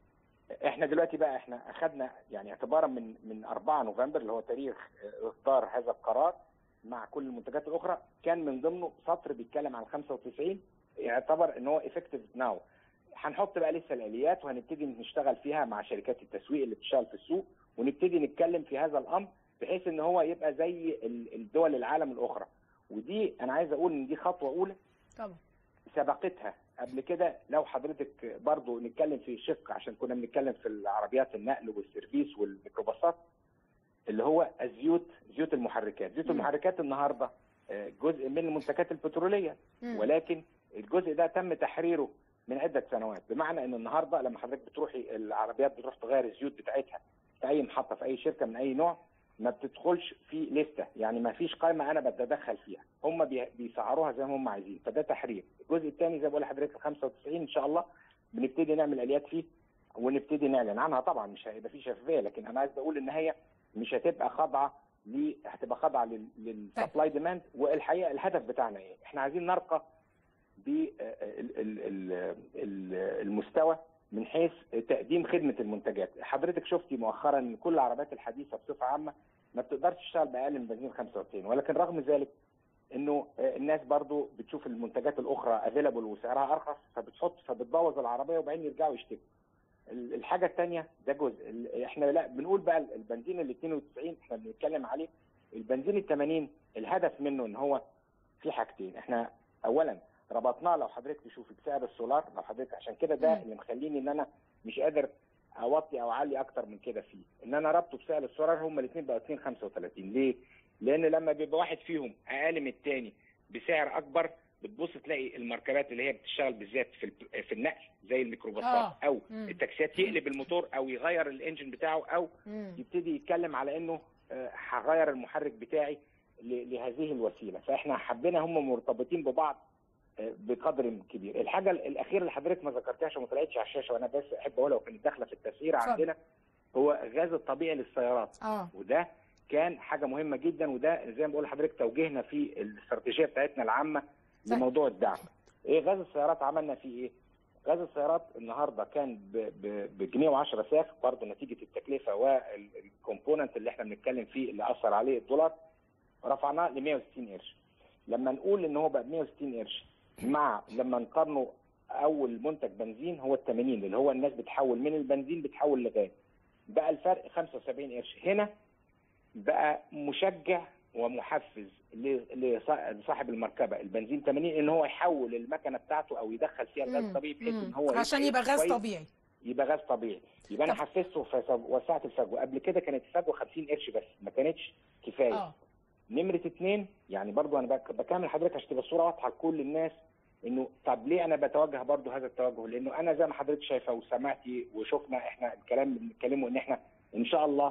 احنا دلوقتي بقى احنا اخذنا يعني اعتبارا من من 4 نوفمبر اللي هو تاريخ اصدار هذا القرار مع كل المنتجات الاخرى كان من ضمنه سطر بيتكلم عن 95 يعتبر ان هو افكتيف ناو هنحط بقى لسه الاليات وهنبتدي نشتغل فيها مع شركات التسويق اللي بتشتغل في السوق ونبتدي نتكلم في هذا الامر بحيث ان هو يبقى زي الدول العالم الاخرى ودي انا عايز اقول ان دي خطوه اولى طبعا سبقتها قبل كده لو حضرتك برضو نتكلم في شق عشان كنا بنتكلم في العربيات النقل والسيرفيس والميكروباصات اللي هو الزيوت زيوت المحركات زيوت المحركات النهارده جزء من المنتجات البتروليه ولكن الجزء ده تم تحريره من عده سنوات بمعنى ان النهارده لما حضرتك بتروحي العربيات بتروح تغير الزيوت بتاعتها في اي محطه في اي شركه من اي نوع ما بتدخلش في لسته يعني ما فيش قائمه انا بتدخل فيها هم بيسعروها زي ما هم عايزين فده تحرير الجزء الثاني زي ما بقول لحضرتك 95 ان شاء الله بنبتدي نعمل اليات فيه ونبتدي نعلن عنها طبعا مش هيبقى في شفافيه لكن انا عايز اقول ان هي مش هتبقى خاضعه ل هتبقى خاضعه للسبلاي ديماند والحقيقه الهدف بتاعنا ايه؟ احنا عايزين نرقى بالمستوى من حيث تقديم خدمه المنتجات، حضرتك شفتي مؤخرا ان كل العربيات الحديثه بصفه عامه ما بتقدرش تشتغل باقل من بنزين 95 ولكن رغم ذلك انه الناس برضو بتشوف المنتجات الاخرى افيلابل وسعرها ارخص فبتحط فبتبوظ العربيه وبعدين يرجعوا يشتكوا. الحاجه الثانيه ده جزء احنا لا بنقول بقى البنزين ال 92 احنا بنتكلم عليه البنزين ال 80 الهدف منه ان هو في حاجتين احنا اولا ربطناه لو حضرتك تشوفي بسعر السولار لو حضرتك عشان كده ده اللي مخليني ان انا مش قادر اوطي او اعلي اكتر من كده فيه ان انا ربطه بسعر السولار هما الاثنين بقوا 2 35 ليه؟ لان لما بيبقى واحد فيهم اقل من الثاني بسعر اكبر بتبص تلاقي المركبات اللي هي بتشتغل بالذات في في النقل زي الميكروباصات آه. او مم. التاكسيات يقلب الموتور او يغير الانجن بتاعه او مم. يبتدي يتكلم على انه آه، هغير المحرك بتاعي ل- لهذه الوسيله فاحنا حبينا هم مرتبطين ببعض آه، بقدر كبير الحاجه الاخيره اللي حضرتك ما ذكرتهاش وما طلعتش على الشاشه وانا بس احب اقولها وكانت داخله في التسعير اتفضل. عندنا هو غاز الطبيعي للسيارات اه وده كان حاجه مهمه جدا وده زي ما بقول لحضرتك توجيهنا في الاستراتيجيه بتاعتنا العامه طيب. لموضوع الدعم. ايه غاز السيارات عملنا فيه ايه؟ غاز السيارات النهارده كان ب- ب- بجنيه و10 ساخ برضه نتيجه التكلفه والكومبوننت اللي احنا بنتكلم فيه اللي اثر عليه الدولار رفعناه ل 160 قرش. لما نقول ان هو بقى ب 160 قرش مع لما نقارنه اول منتج بنزين هو ال 80 اللي هو الناس بتحول من البنزين بتحول لغاز. بقى الفرق 75 قرش هنا بقى مشجع ومحفز ل- لصا- لصاحب المركبه البنزين 80 ان هو يحول المكنه بتاعته او يدخل فيها الغاز مم. الطبيعي بحيث ان مم. هو عشان يبقى غاز كويس، طبيعي يبقى غاز طبيعي يبقى انا طب. حفزته فوسعت الفجوه قبل كده كانت الفجوه 50 قرش بس ما كانتش كفايه اه نمره اتنين يعني برضو انا بك- بكمل حضرتك عشان تبقى الصوره واضحه لكل الناس انه طب ليه انا بتوجه برضو هذا التوجه لانه انا زي ما حضرتك شايفه وسمعتي وشفنا احنا الكلام اللي بنتكلمه ان احنا ان شاء الله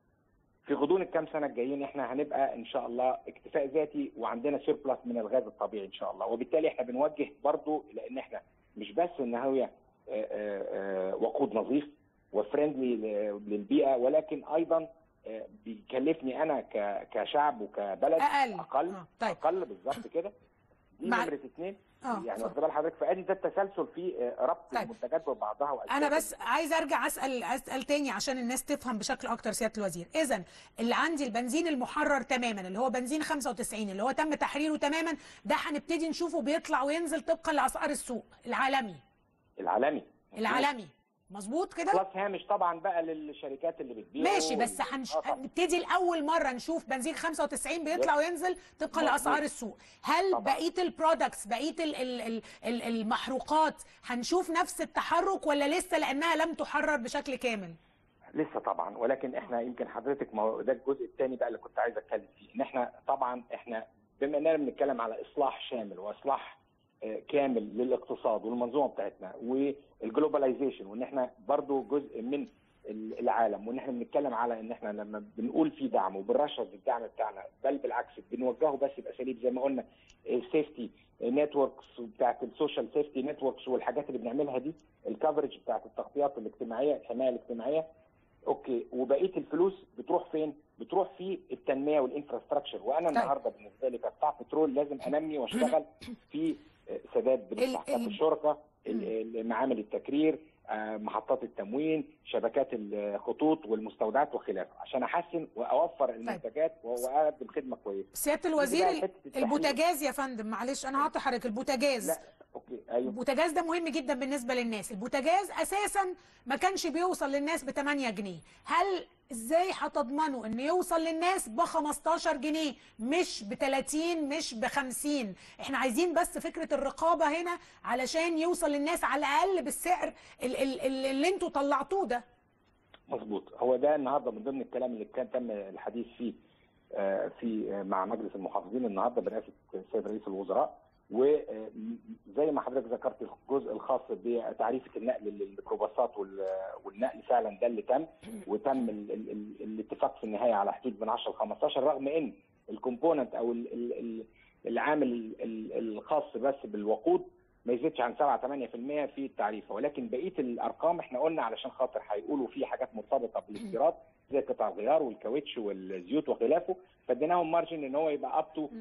في غضون الكام سنه الجايين احنا هنبقى ان شاء الله اكتفاء ذاتي وعندنا سيربلس من الغاز الطبيعي ان شاء الله وبالتالي احنا بنوجه برضو لان احنا مش بس ان هي آه، آه، آه، وقود نظيف وفريندلي للبيئه ولكن ايضا آه، بيكلفني انا ك- كشعب وكبلد اقل اقل آه. طيب اقل بالظبط كده دي مع- نمره اثنين اه يعني اتفضل. واخد بال حضرتك فادي ده التسلسل في آه، ربط طيب. المنتجات ببعضها انا وأشكالها. بس عايز ارجع اسال اسال تاني عشان الناس تفهم بشكل اكتر سياده الوزير اذا اللي عندي البنزين المحرر تماما اللي هو بنزين 95 اللي هو تم تحريره تماما ده هنبتدي نشوفه بيطلع وينزل طبقا لاسعار السوق العالمي العالمي العالمي مظبوط كده بلس هامش طبعا بقى للشركات اللي بتبيع ماشي بس هنش... نبتدي لاول مره نشوف بنزين 95 بيطلع وينزل طبقا مظبوط. لاسعار السوق هل طبعا. بقيه البرودكتس بقيه ال... ال... ال... ال- المحروقات هنشوف نفس التحرك ولا لسه لانها لم تحرر بشكل كامل لسه طبعا ولكن احنا يمكن حضرتك ما هو ده الجزء الثاني بقى اللي كنت عايز اتكلم فيه ان احنا طبعا احنا بما اننا بنتكلم على اصلاح شامل واصلاح آه، كامل للاقتصاد والمنظومه بتاعتنا والجلوباليزيشن وان احنا برضو جزء من ال- العالم وان احنا بنتكلم على ان احنا لما بنقول في دعم وبنرشد الدعم بتاعنا بل بالعكس بنوجهه بس باساليب زي ما قلنا السيفتي نتوركس بتاعت السوشيال سيفتي نتوركس والحاجات اللي بنعملها دي الكفرج بتاعت التغطيات الاجتماعيه الحمايه الاجتماعيه اوكي وبقيه الفلوس بتروح فين؟ بتروح في التنميه والانفراستراكشر وانا طيب. النهارده بالنسبه لي كقطاع بترول لازم انمي واشتغل في آه، سداد بمستحقات ال- الشركه ال- ال- معامل التكرير آه، محطات التموين شبكات الخطوط والمستودعات وخلافه عشان احسن واوفر المنتجات واقدم خدمه كويسه سياده نيجي الوزير بقى لحتة التحليل. البوتاجاز يا فندم معلش انا هقطع حضرتك البوتاجاز لا اوكي ايوه البوتاجاز ده مهم جدا بالنسبه للناس البوتاجاز اساسا ما كانش بيوصل للناس ب 8 جنيه هل ازاي هتضمنوا ان يوصل للناس ب 15 جنيه مش ب 30 مش ب 50 احنا عايزين بس فكره الرقابه هنا علشان يوصل للناس على الاقل بالسعر ال- ال- ال- اللي انتوا طلعتوه ده مظبوط هو ده النهارده من ضمن الكلام اللي كان تم الحديث فيه آه، في آه، مع مجلس المحافظين النهارده برئاسه السيد رئيس الوزراء وزي ما حضرتك ذكرت الجزء الخاص بتعريفه النقل للميكروباصات وال- والنقل فعلا ده اللي تم وتم ال ال ال الاتفاق في النهايه على حدود من 10 ل 15 رغم ان الكومبوننت او ال ال ال العامل ال- ال- الخاص بس بالوقود ما يزيدش عن 7 8% في التعريفه ولكن بقيه الارقام احنا قلنا علشان خاطر هيقولوا في حاجات مرتبطه بالاستيراد زي قطع الغيار والكاوتش والزيوت وخلافه فاديناهم مارجن ان هو يبقى اب تو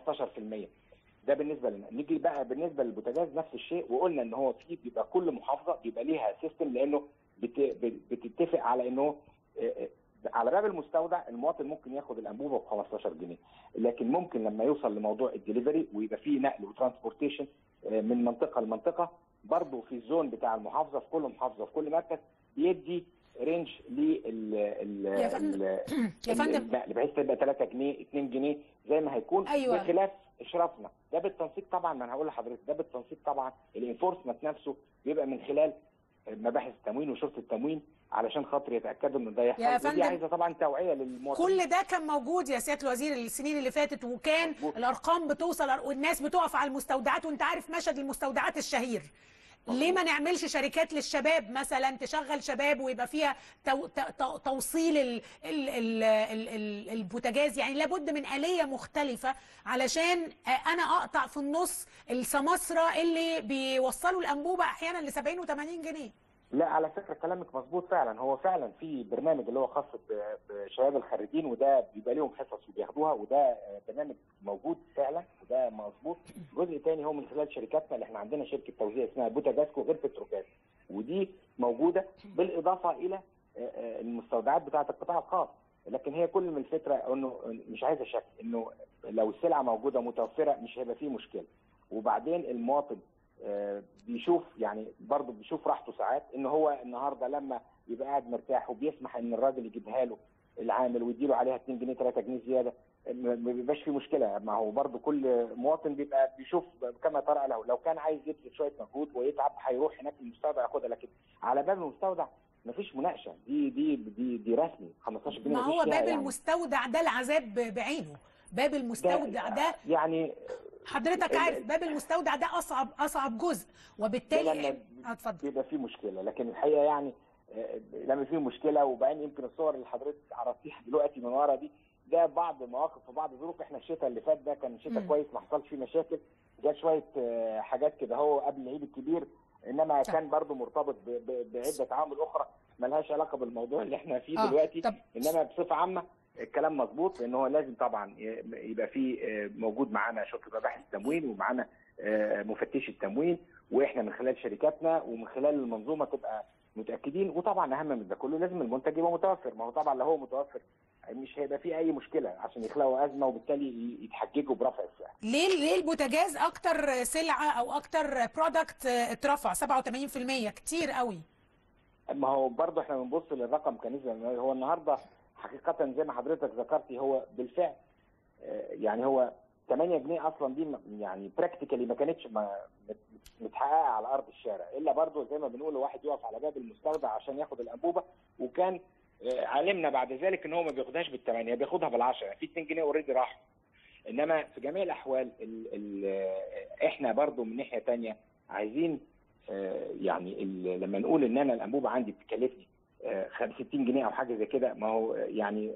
15% ده بالنسبه لنا نيجي بقى بالنسبه للبوتاجاز نفس الشيء وقلنا ان هو في بيبقى كل محافظه بيبقى ليها سيستم لانه بت... بت- بتتفق على انه آه، آه، على باب المستودع المواطن ممكن ياخد الانبوبه ب 15 جنيه لكن ممكن لما يوصل لموضوع الدليفري ويبقى فيه نقل وترانسبورتيشن آه، من منطقه لمنطقه برضه في الزون بتاع المحافظه في كل محافظه في كل مركز بيدي رينج لل ال- يا فندم- ال- يا فندم. النقل بحيث تبقى 3 جنيه 2 جنيه زي ما هيكون أيوة. بخلاف اشرافنا ده بالتنسيق طبعا ما انا هقول لحضرتك ده بالتنسيق طبعا الانفورسمنت نفسه بيبقى من خلال مباحث التموين وشرطه التموين علشان خاطر يتاكدوا ان ده يحصل يا ودي فندم، عايزه طبعا توعيه للمواطنين كل ده كان موجود يا سياده الوزير السنين اللي فاتت وكان الارقام بتوصل والناس بتقف على المستودعات وانت عارف مشهد المستودعات الشهير ليه ما نعملش شركات للشباب مثلا تشغل شباب ويبقى فيها تو تو توصيل ال ال ال ال ال البوتاجاز يعني لابد من آلية مختلفة علشان آه، انا اقطع في النص السماسرة اللي بيوصلوا الانبوبة احيانا ل 70 و80 جنيه لا على فكره كلامك مظبوط فعلا هو فعلا في برنامج اللي هو خاص ب- بشباب الخريجين وده بيبقى لهم حصص وبياخدوها وده آه، برنامج موجود فعلا وده مظبوط جزء تاني هو من خلال شركاتنا اللي احنا عندنا شركه توزيع اسمها بوتاجاسكو غير بتروجاز ودي موجوده بالاضافه الى آه، آه، المستودعات بتاعه القطاع الخاص لكن هي كل من الفكره انه مش عايزه شك انه لو السلعه موجوده متوفره مش هيبقى فيه مشكله وبعدين المواطن آه، بيشوف يعني برضه بيشوف راحته ساعات ان هو النهارده لما يبقى قاعد مرتاح وبيسمح ان الراجل يجيبها له العامل ويديله عليها 2 جنيه 3 جنيه زياده ما ما بيبقاش في مشكله ما هو برضو كل مواطن بيبقى بيشوف كما ترى له لو كان عايز يبذل شويه مجهود ويتعب هيروح هناك المستودع ياخدها لكن على باب المستودع مفيش مناقشه دي دي دي دي رسمي 15 جنيه ما مفيش هو فيها باب يعني. المستودع ده العذاب بعينه باب المستودع ده يعني حضرتك ال- عارف باب المستودع ده اصعب اصعب جزء ده وبالتالي لما آه، اتفضل بيبقى فيه مشكله لكن الحقيقه يعني آه، لما فيه مشكله وبعدين يمكن الصور اللي حضرتك عرضتيها دلوقتي من ورا دي ده بعض مواقف وبعض ظروف احنا الشتاء اللي فات ده كان شتاء مم. كويس ما حصلش فيه مشاكل جات شويه آه، حاجات كده هو قبل العيد الكبير انما صح. كان برضو مرتبط ب- ب- بعده عوامل اخرى ملهاش علاقه بالموضوع اللي احنا فيه آه، دلوقتي طب- انما بصفه عامه الكلام مظبوط لان هو لازم طبعا ي- يبقى فيه آه، موجود معانا شرطه مباحث التموين ومعانا آه، مفتشي التموين واحنا من خلال شركاتنا ومن خلال المنظومه تبقى متاكدين وطبعا اهم من ده كله لازم المنتج يبقى متوفر ما هو طبعا لو هو متوفر مش هيبقى فيه اي مشكله عشان يخلقوا ازمه وبالتالي ي- يتحججوا برفع السعر ليه ليه البوتاجاز اكتر سلعه او اكتر برودكت اترفع 87% كتير قوي ما هو برضه احنا بنبص للرقم كنسبه هو النهارده حقيقه زي ما حضرتك ذكرتي هو بالفعل آه، يعني هو 8 جنيه اصلا دي م- يعني براكتيكالي ما كانتش ما- مت- متحققه على ارض الشارع الا برضه زي ما بنقول واحد يقف على باب المستودع عشان ياخد الانبوبه وكان آه، علمنا بعد ذلك ان هو ما بياخدهاش بالثمانيه بياخدها بالعشره في 2 جنيه اوريدي راحوا انما في جميع الاحوال ال ال آه، احنا برضه من ناحيه تانية عايزين آه، يعني ال- لما نقول ان انا الانبوبه عندي بتكلفني آه، 60 جنيه او حاجه زي كده ما هو آه، يعني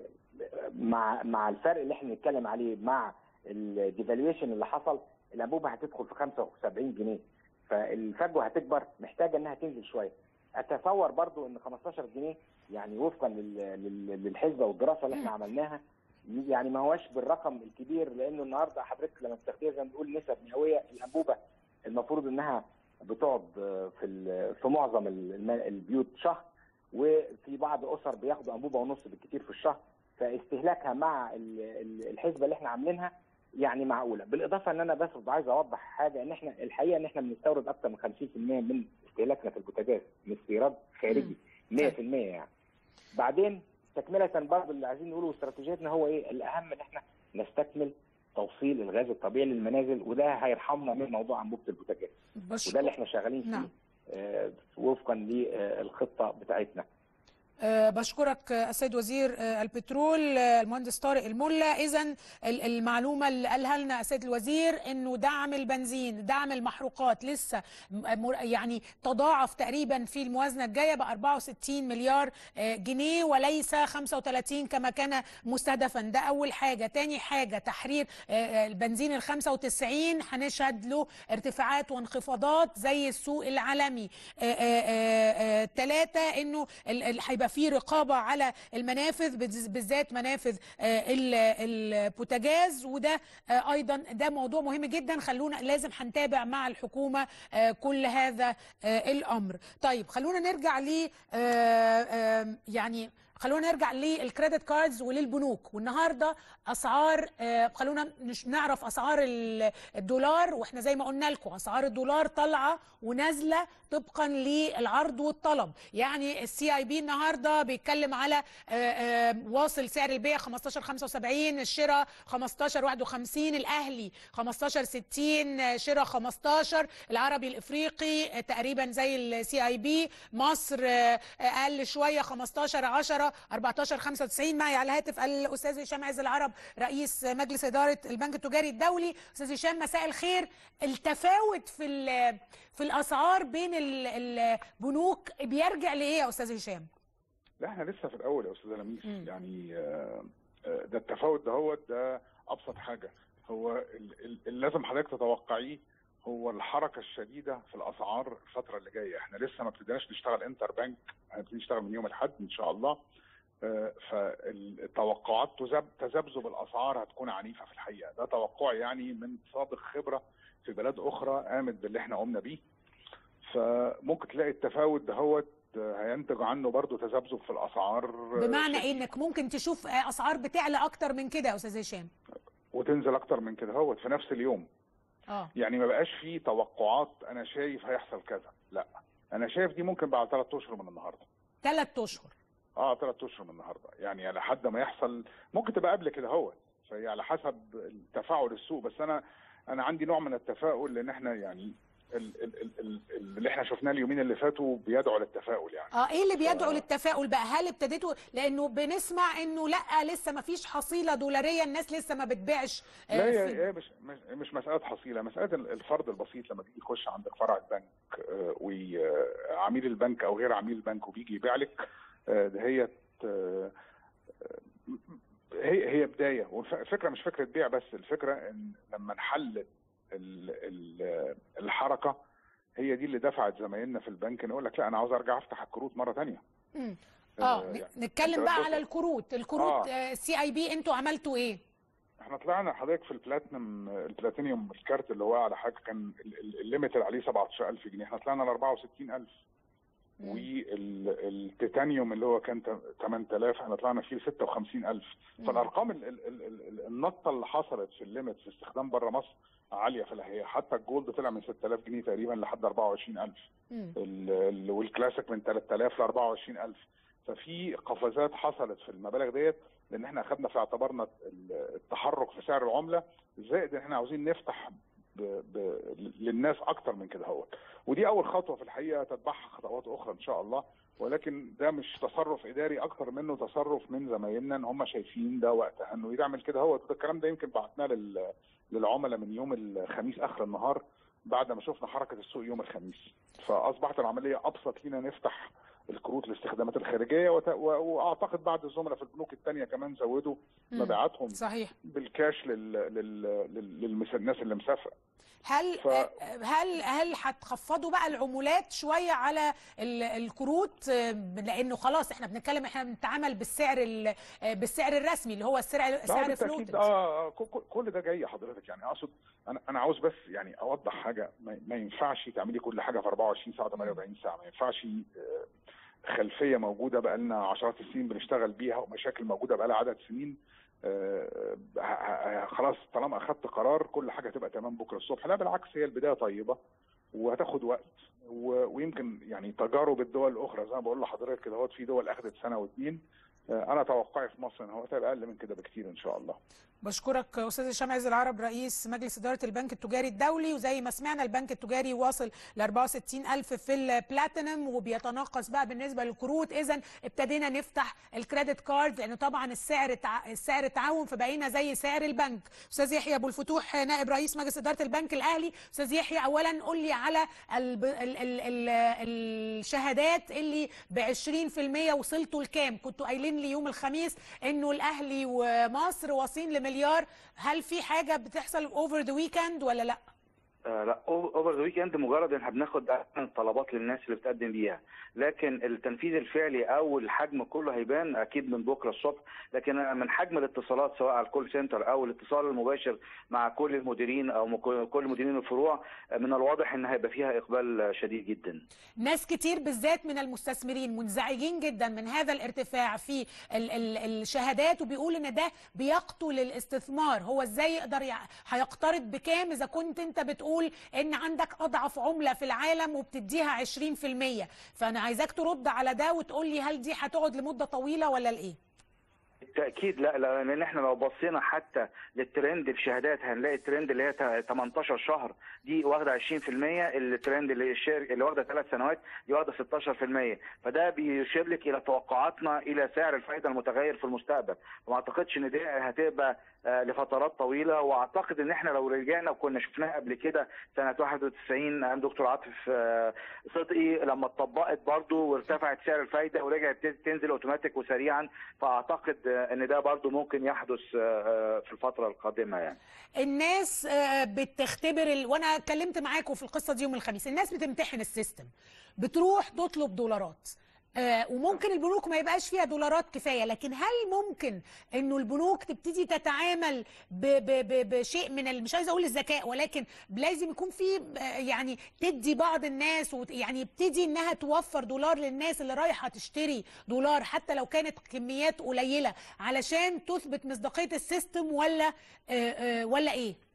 مع مع الفرق اللي احنا بنتكلم عليه مع الديفالويشن اللي حصل الانبوبه هتدخل في 75 جنيه فالفجوه هتكبر محتاجه انها تنزل شويه اتصور برضو ان 15 جنيه يعني وفقا لل- لل- للحسبه والدراسه اللي احنا عملناها يعني ما هوش بالرقم الكبير لانه النهارده حضرتك لما بتاخديها زي ما بنقول نسب مئويه الانبوبه المفروض انها بتقعد في ال- في معظم الم- البيوت شهر وفي بعض اسر بياخدوا انبوبه ونص بالكثير في الشهر فاستهلاكها مع ال- ال- الحسبه اللي احنا عاملينها يعني معقوله بالاضافه ان انا بس عايز اوضح حاجه ان احنا الحقيقه ان احنا بنستورد اكثر من 50% من استهلاكنا في البوتاجاز من استيراد خارجي 100% يعني بعدين تكمله برضه اللي عايزين نقوله استراتيجيتنا هو ايه الاهم ان احنا نستكمل توصيل الغاز الطبيعي للمنازل وده هيرحمنا من موضوع انبوبه البوتاجاز وده اللي احنا شغالين فيه نعم. آه، وفقا للخطه بتاعتنا آه، بشكرك آه، السيد وزير آه، البترول آه، المهندس طارق الملا اذا المعلومه اللي قالها لنا السيد الوزير انه دعم البنزين دعم المحروقات لسه م- مر- يعني تضاعف تقريبا في الموازنه الجايه ب 64 مليار آه، جنيه وليس 35 كما كان مستهدفا ده اول حاجه تاني حاجه تحرير آه، آه، البنزين ال 95 هنشهد له ارتفاعات وانخفاضات زي السوق العالمي ثلاثة انه ال- ال- هيبقى في رقابة على المنافذ بز- بالذات منافذ آه، ال- البوتاجاز وده آه، ايضا ده موضوع مهم جدا خلونا لازم هنتابع مع الحكومة آه، كل هذا آه، الامر طيب خلونا نرجع ل آه، آه، يعني خلونا نرجع للكريدت كاردز وللبنوك والنهارده اسعار آه، خلونا نش- نعرف اسعار ال- الدولار واحنا زي ما قلنا لكم اسعار الدولار طالعه ونازله طبقا للعرض والطلب يعني السي اي بي النهارده بيتكلم على آه، آه، واصل سعر البيع 15 75 الشراء 15 51 الاهلي 15 60 آه، شراء 15 العربي الافريقي آه، تقريبا زي السي اي بي مصر آه، اقل شويه 15 10 14 95 معي على الهاتف الاستاذ هشام عز العرب رئيس مجلس اداره البنك التجاري الدولي استاذ هشام مساء الخير التفاوت في ال- في الاسعار بين ال- البنوك بيرجع لايه يا استاذ هشام لا احنا لسه في الاول يا استاذ لميس يعني آه، آه، ده التفاوت ده هو ده ابسط حاجه هو ال- ال- اللي لازم حضرتك تتوقعيه هو الحركه الشديده في الاسعار الفتره اللي جايه احنا لسه ما ابتديناش نشتغل انتر بنك هنبتدي نشتغل من يوم الاحد ان شاء الله آه، فالتوقعات تذب- تذبذب الاسعار هتكون عنيفه في الحقيقه ده توقع يعني من سابق خبره في بلاد اخرى قامت باللي احنا قمنا بيه فممكن تلاقي التفاوت دهوت آه، هينتج عنه برضو تذبذب في الاسعار آه، بمعنى ايه انك ممكن تشوف آه، اسعار بتعلى اكتر من كده يا استاذ هشام وتنزل اكتر من كده هوت في نفس اليوم اه يعني ما بقاش فيه توقعات انا شايف هيحصل كذا لا انا شايف دي ممكن بعد ثلاث اشهر من النهارده ثلاث اشهر اه ثلاث اشهر من النهارده يعني لحد ما يحصل ممكن تبقى قبل كده هوت فهي على حسب تفاعل السوق بس انا انا عندي نوع من التفاؤل لان احنا يعني ال- ال- ال- ال- اللي احنا شفناه اليومين اللي فاتوا بيدعو للتفاؤل يعني اه ايه اللي بيدعو للتفاؤل بقى هل ابتديتوا لانه بنسمع انه لا لسه ما فيش حصيله دولاريه الناس لسه ما بتبيعش آه، لا في- هي هي مش مش مش مساله حصيله مساله ال- الفرد البسيط لما بيجي يخش عندك فرع البنك آه، وعميل البنك او غير عميل البنك وبيجي يبيع لك آه، ده هي آه، هي هي بدايه والفكره مش فكره بيع بس الفكره ان لما نحلل ال- ال- الحركه هي دي اللي دفعت زمايلنا في البنك نقول لك لا انا عاوز ارجع افتح الكروت مره ثانيه مم. آه، اه يعني نتكلم أنت بقى بص- على الكروت الكروت آه. سي اي بي انتوا عملتوا ايه احنا طلعنا حضرتك في البلاتنم البلاتينيوم الكارت اللي هو على حاجه كان ال- ال- الليميت اللي عليه 17000 جنيه احنا طلعنا ل 64000 والتيتانيوم اللي هو كان تا- 8000 احنا طلعنا فيه ل 56000 فالارقام ال- ال- ال- ال- النطه اللي حصلت في الليميت في استخدام بره مصر عاليه فهي حتى الجولد طلع من 6000 جنيه تقريبا لحد 24000 ال- ال- والكلاسيك من 3000 ل 24000 ففي قفزات حصلت في المبالغ ديت لان احنا اخذنا في اعتبارنا ال- التحرك في سعر العمله زائد ان احنا عاوزين نفتح ب... ب... للناس اكتر من كده هو ودي اول خطوه في الحقيقه تتبعها خطوات اخرى ان شاء الله ولكن ده مش تصرف اداري اكتر منه تصرف من زمايلنا ان هم شايفين ده وقتها انه يعمل كده هو الكلام ده يمكن بعتناه لل... للعملاء من يوم الخميس اخر النهار بعد ما شفنا حركه السوق يوم الخميس فاصبحت العمليه ابسط لينا نفتح الكروت الاستخدامات الخارجيه وت... و... واعتقد بعض الزملاء في البنوك الثانيه كمان زودوا مم. مبيعاتهم صحيح بالكاش لل... لل... لل... للمس... الناس اللي مسافره هل ف- آه، هل هل هتخفضوا بقى العمولات شويه على ال- الكروت آه، لانه خلاص احنا بنتكلم احنا بنتعامل بالسعر ال- آه، بالسعر الرسمي اللي هو السعر لا سعر بالتأكيد فلوتد اه آه، ك- ك- كل ده جاي حضرتك يعني اقصد انا انا عاوز بس يعني اوضح حاجه ما ما ينفعش تعملي كل حاجه في 24 ساعه 48 ساعه ما ينفعش آه، خلفيه موجوده بقى لنا عشرات السنين بنشتغل بيها ومشاكل موجوده بقى لها عدد سنين آه، ه- ه- خلاص طالما اخدت قرار كل حاجه هتبقى تمام بكره الصبح لا بالعكس هي البدايه طيبه وهتاخد وقت و- ويمكن يعني تجارب الدول الاخرى زي ما بقول لحضرتك كده هوت في دول اخذت سنه واثنين آه، انا توقعي في مصر ان هو هتبقى اقل من كده بكتير ان شاء الله بشكرك استاذ هشام عز العرب رئيس مجلس اداره البنك التجاري الدولي وزي ما سمعنا البنك التجاري واصل ل 64 الف في البلاتينم وبيتناقص بقى بالنسبه للكروت اذا ابتدينا نفتح الكريدت كارد لانه طبعا السعر تع... السعر تعاون فبقينا زي سعر البنك استاذ يحيى ابو الفتوح نائب رئيس مجلس اداره البنك الاهلي استاذ يحيى اولا قول لي على ال... ال... ال... ال... الشهادات اللي ب 20% وصلتوا لكام كنتوا قايلين لي يوم الخميس انه الاهلي ومصر واصلين لمليار هل في حاجه بتحصل اوفر ذا ويكند ولا لا آه لا اوفر ذا ويكند مجرد ان احنا بناخد احسن الطلبات للناس اللي بتقدم بيها لكن التنفيذ الفعلي او الحجم كله هيبان اكيد من بكره الصبح لكن أنا من حجم الاتصالات سواء على الكول سنتر او الاتصال المباشر مع كل المديرين او مك- كل مديرين الفروع آه، من الواضح ان هيبقى فيها اقبال شديد جدا ناس كتير بالذات من المستثمرين منزعجين جدا من هذا الارتفاع في ال ال الشهادات وبيقول ان ده بيقتل الاستثمار هو ازاي يقدر يع- هيقترض بكام اذا كنت انت بتقول ان عندك اضعف عملة في العالم وبتديها 20% فانا عايزاك ترد على ده وتقول لي هل دي هتقعد لمدة طويلة ولا لايه بالتاكيد لا لا، لان احنا لو بصينا حتى للترند في شهادات هنلاقي الترند اللي هي تا- 18 شهر دي واخده 20% الترند اللي الشركه اللي واخده ثلاث سنوات دي واخده 16% فده بيشير لك الى توقعاتنا الى سعر الفائده المتغير في المستقبل وما اعتقدش ان دي هتبقى آه، لفترات طويله واعتقد ان احنا لو رجعنا وكنا شفناها قبل كده سنه 91 ايام دكتور عاطف آه، صدقي لما اتطبقت برضه وارتفعت سعر الفائده ورجعت تنزل اوتوماتيك وسريعا فاعتقد آه، ان ده برضه ممكن يحدث آه، آه، في الفتره القادمه يعني الناس آه، بتختبر ال... وانا اتكلمت معاكم في القصه دي يوم الخميس الناس بتمتحن السيستم بتروح تطلب دولارات آه، وممكن البنوك ما يبقاش فيها دولارات كفايه لكن هل ممكن انه البنوك تبتدي تتعامل ب ب ب بشيء من ال- مش عايزه اقول الذكاء ولكن لازم يكون في آه، يعني تدي بعض الناس وت- يعني يبتدي انها توفر دولار للناس اللي رايحه تشتري دولار حتى لو كانت كميات قليله علشان تثبت مصداقيه السيستم ولا آه، آه، ولا ايه؟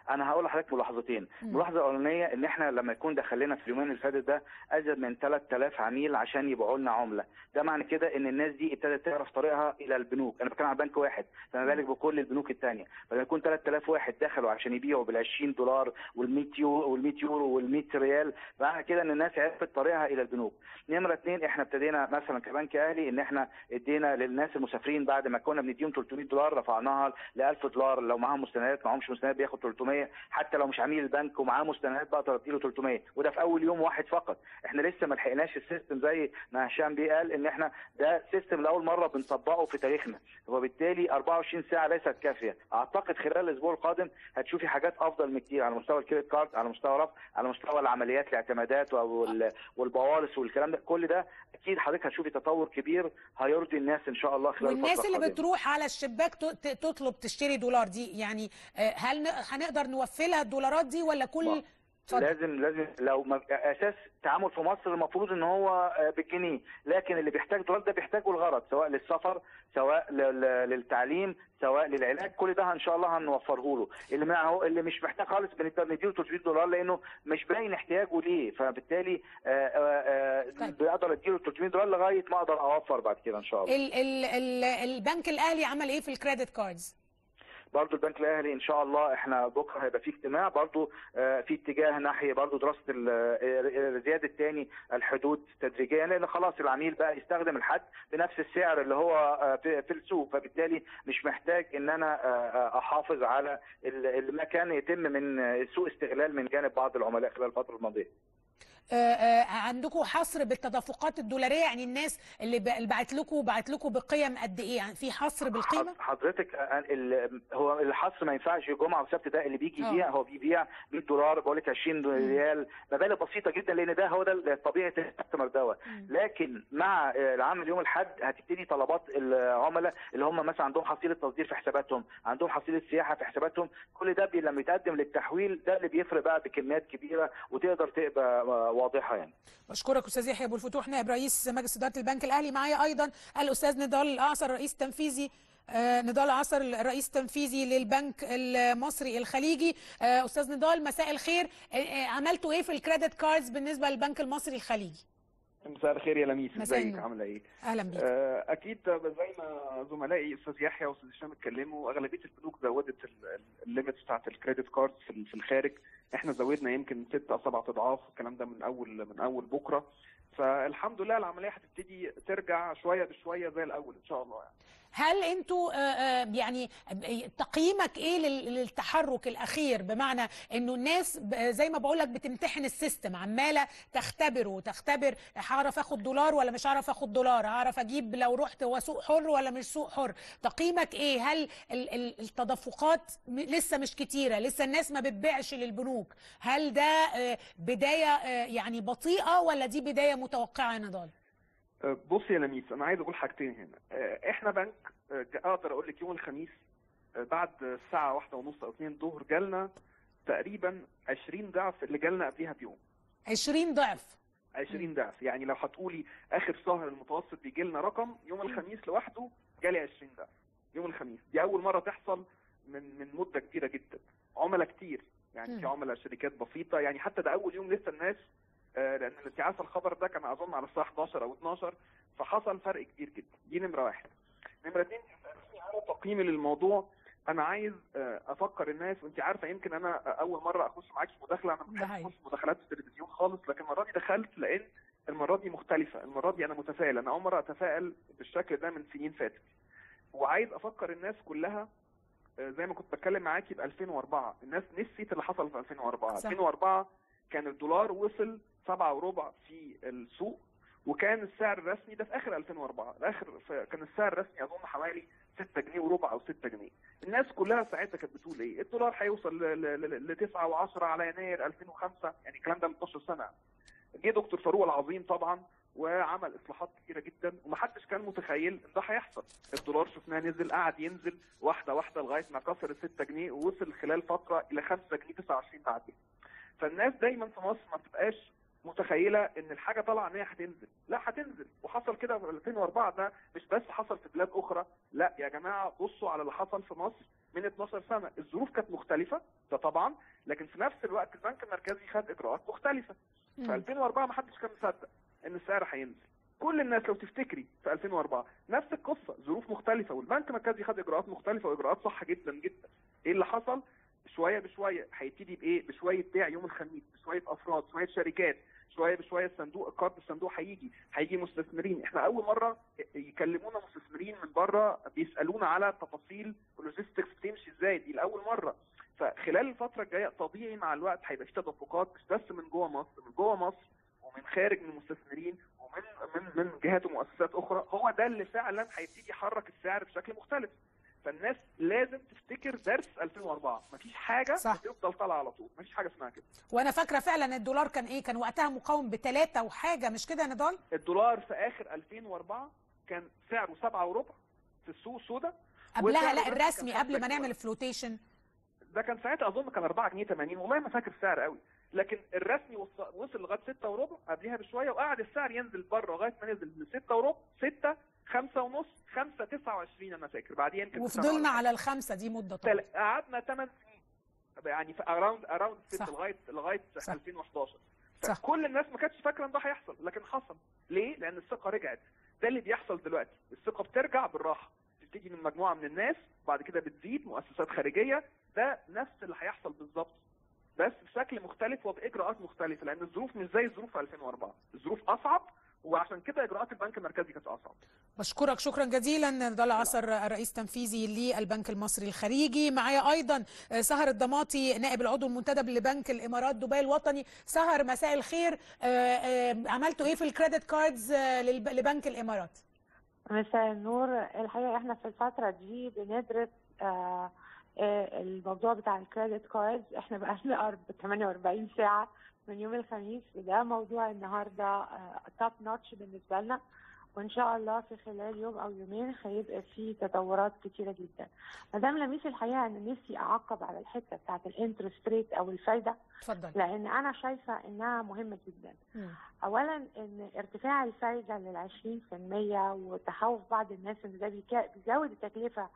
انا هقول لحضرتك ملاحظتين الملاحظه الاولانيه ان احنا لما يكون دخل لنا في اليومين اللي فاتوا ده ازيد من 3000 عميل عشان يبيعوا لنا عمله ده معنى كده ان الناس دي ابتدت تعرف طريقها الى البنوك انا بتكلم عن بنك واحد فما بالك بكل البنوك الثانيه فلما يكون 3000 واحد دخلوا عشان يبيعوا بال 20 دولار وال 100 يورو وال 100 يورو وال 100 ريال معنى كده ان الناس عرفت طريقها الى البنوك نمره اثنين احنا ابتدينا مثلا كبنك اهلي ان احنا ادينا للناس المسافرين بعد ما كنا بنديهم 300 دولار رفعناها ل 1000 دولار لو معاهم مستندات معاهمش مستندات بياخد 300 حتى لو مش عميل البنك ومعاه مستندات بقدر اديله 300 وده في اول يوم واحد فقط احنا لسه ما لحقناش السيستم زي ما هشام بيه قال ان احنا ده سيستم لاول مره بنطبقه في تاريخنا وبالتالي 24 ساعه ليست كافيه اعتقد خلال الاسبوع القادم هتشوفي حاجات افضل من كتير على مستوى الكريدت كارد على مستوى رفع على مستوى العمليات الاعتمادات وال- والبوالص والكلام ده كل ده اكيد حضرتك هتشوفي تطور كبير هيرضي الناس ان شاء الله خلال والناس الفترة اللي القادمة. بتروح على الشباك ت- ت- تطلب تشتري دولار دي يعني آه، هل ن- هنقدر نوفلها الدولارات دي ولا كل اتفضل. لازم لازم لو ما اساس تعامل في مصر المفروض ان هو آه، بالجنيه لكن اللي بيحتاج دولار ده بيحتاجه الغرض سواء للسفر سواء لل- للتعليم سواء للعلاج كل ده ان شاء الله هنوفره له اللي معه اللي مش محتاج خالص بنقدر نديله 300 دولار لانه مش باين احتياجه ليه فبالتالي آه، آه، آه، بقدر اديله 300 دولار لغايه ما اقدر اوفر بعد كده ان شاء الله ال ال ال البنك الاهلي عمل ايه في الكريدت كاردز برضو البنك الاهلي ان شاء الله احنا بكره هيبقى في اجتماع برضو آه، في اتجاه ناحيه برضو دراسه ال- آه، زياده تاني الحدود تدريجيا لان خلاص العميل بقى يستخدم الحد بنفس السعر اللي هو آه، في في السوق فبالتالي مش محتاج ان انا آه، آه، احافظ على ال- اللي ما كان يتم من آه، سوء استغلال من جانب بعض العملاء خلال الفتره الماضيه آه، آه، عندكم حصر بالتدفقات الدولاريه يعني الناس اللي ب- اللي بعت لكم بعت لكم بقيم قد ايه يعني في حصر بالقيمه حضرتك آه، ال- هو الحصر ما ينفعش جمعه وسبت ده اللي بيجي آه. يبيع هو بيبيع 100 دولار بقول لك 20 ريال مبالغ بسيطه جدا لان ده هو ده طبيعه الكاستمر دوت لكن مع آه، العمل يوم الاحد هتبتدي طلبات العملاء اللي هم مثلا عندهم حصيله تصدير في حساباتهم عندهم حصيله سياحه في حساباتهم كل ده بي- لما يتقدم للتحويل ده اللي بيفرق بقى بكميات كبيره وتقدر تبقى آه، واضحه يعني بشكرك استاذ يحيى ابو الفتوح نائب رئيس مجلس اداره البنك الاهلي معايا ايضا الاستاذ نضال الاعصر رئيس تنفيذي آه، نضال الاعصر الرئيس التنفيذي للبنك المصري الخليجي آه، استاذ نضال مساء الخير آه، آه، عملتوا ايه في الكريدت كاردز بالنسبه للبنك المصري الخليجي مساء الخير يا لميس مساء ازيك النور. عامله ايه؟ اهلا بيك آه، اكيد زي ما زملائي استاذ يحيى واستاذ هشام اتكلموا اغلبيه البنوك زودت الليميتس بتاعت الكريدت كاردز في في الخارج احنا زودنا يمكن ست او سبع اضعاف الكلام ده من اول من اول بكره فالحمد لله العمليه هتبتدي ترجع شويه بشويه زي الاول ان شاء الله يعني. هل انتوا آه، آه، يعني تقييمك ايه لل- للتحرك الاخير بمعنى انه الناس ب- زي ما بقول لك بتمتحن السيستم عماله تختبر وتختبر هعرف اخد دولار ولا مش هعرف اخد دولار هعرف اجيب لو رحت هو سوق حر ولا مش سوق حر تقييمك ايه هل ال- ال- التدفقات م- لسه مش كتيره لسه الناس ما بتبيعش للبنوك هل ده آه، بدايه آه، يعني بطيئه ولا دي بدايه متوقعه يا نضال آه، بص يا لميس انا عايز اقول حاجتين هنا آه، احنا بنك آه، اقدر اقول لك يوم الخميس آه، بعد الساعه واحدة ونص او اتنين ظهر جالنا تقريبا 20 ضعف اللي جالنا قبلها بيوم 20 ضعف 20 ضعف يعني لو هتقولي اخر شهر المتوسط بيجي لنا رقم يوم الخميس لوحده جالي 20 ضعف يوم الخميس دي اول مره تحصل من من مده كبيره جدا عملاء كتير يعني في مم. عملاء شركات بسيطه يعني حتى ده اول يوم لسه الناس آه، لان انت عارفه الخبر ده كان اظن على الساعه 11 او 12 فحصل فرق كبير جدا دي نمره واحد نمره اثنين سالتني على تقييمي للموضوع انا عايز آه، افكر الناس وانت عارفه يمكن انا اول مره اخش معاكي في مداخله انا ما بحبش اخش مداخلات في التلفزيون خالص لكن المره دي دخلت لان المره دي مختلفه المره دي انا متفائل انا اول مره اتفائل بالشكل ده من سنين فاتت وعايز افكر الناس كلها آه، زي ما كنت بتكلم معاكي ب 2004 الناس نسيت اللي حصل في 2004 صح. 2004 كان الدولار وصل سبعة وربع في السوق وكان السعر الرسمي ده في اخر 2004 اخر كان السعر الرسمي اظن حوالي 6 جنيه وربع او 6 جنيه الناس كلها ساعتها كانت بتقول ايه الدولار هيوصل ل 9 و10 على يناير 2005 يعني الكلام ده من 12 سنه جه دكتور فاروق العظيم طبعا وعمل اصلاحات كتيره جدا ومحدش كان متخيل ان ده هيحصل الدولار شفناه نزل قعد ينزل واحده واحده لغايه ما كسر ال 6 جنيه ووصل خلال فتره الى 5 جنيه 29 بعدين فالناس دايما في مصر ما بتبقاش متخيله ان الحاجه طالعه ان هي هتنزل لا هتنزل وحصل كده في 2004 ده مش بس حصل في بلاد اخرى لا يا جماعه بصوا على اللي حصل في مصر من 12 سنه الظروف كانت مختلفه ده طبعا لكن في نفس الوقت البنك المركزي خد اجراءات مختلفه مم. في 2004 ما حدش كان مصدق ان السعر هينزل كل الناس لو تفتكري في 2004 نفس القصه ظروف مختلفه والبنك المركزي خد اجراءات مختلفه واجراءات صح جدا جدا ايه اللي حصل شويه بشويه هيبتدي بايه بشويه بيع يوم الخميس بشويه افراد شويه شركات شويه بشويه الصندوق القرض الصندوق هيجي هيجي مستثمرين احنا اول مره يكلمونا مستثمرين من بره بيسالونا على تفاصيل اللوجيستكس بتمشي ازاي دي لاول مره فخلال الفتره الجايه طبيعي مع الوقت هيبقى في تدفقات مش بس من جوه مصر من جوه مصر ومن خارج من المستثمرين ومن من من جهات ومؤسسات اخرى هو ده اللي فعلا هيبتدي يحرك السعر بشكل مختلف فالناس لازم تفتكر درس 2004 مفيش حاجه صح. هتفضل طالعه على طول مفيش حاجه اسمها كده وانا فاكره فعلا الدولار كان ايه كان وقتها مقاوم بثلاثة وحاجه مش كده يا نضال الدولار في اخر 2004 كان سعره 7 وربع في السوق السوداء قبلها وسعره لا بس الرسمي كان قبل ما 5 نعمل جنيه. الفلوتيشن ده كان ساعتها اظن كان 4 جنيه 80 والله ما فاكر السعر قوي لكن الرسمي وص- وصل لغايه 6 وربع قبلها بشويه وقعد السعر ينزل بره لغايه ما نزل من 6 وربع 6 5 ونص 5 29 انا فاكر بعدين يمكن وفضلنا على الخمسه دي مده طويله تل- قعدنا 8 سنين يعني في اراوند اراوند 6 صح. لغايه لغايه صح. 2011 صح. كل الناس ما كانتش فاكره ان ده هيحصل لكن حصل ليه؟ لان الثقه رجعت ده اللي بيحصل دلوقتي الثقه بترجع بالراحه بتيجي من مجموعه من الناس بعد كده بتزيد مؤسسات خارجيه ده نفس اللي هيحصل بالظبط بس بشكل مختلف وباجراءات مختلفه لان الظروف مش زي الظروف في 2004 الظروف اصعب وعشان كده اجراءات البنك المركزي كانت اصعب بشكرك شكرا جزيلا نضال عصر الرئيس التنفيذي للبنك المصري الخليجي معايا ايضا سهر الضماطي نائب العضو المنتدب لبنك الامارات دبي الوطني سهر مساء الخير آه، آه، عملتوا ايه في الكريدت كاردز آه، للب- لبنك الامارات مساء النور الحقيقة احنا في الفترة دي بندرس آه آه الموضوع بتاع الكريدت كاردز احنا بقى لنا 48 ساعة من يوم الخميس وده موضوع النهاردة توب نوتش بالنسبة لنا وان شاء الله في خلال يوم او يومين هيبقى في تطورات كتيرة جدا مدام لميس الحقيقة انا نفسي اعقب على الحتة بتاعت الانترست ريت او الفايدة اتفضل لان انا شايفة انها مهمة جدا اولا ان ارتفاع الفايده لل 20% وتخوف بعض الناس ان ده بيكا- بيزود التكلفه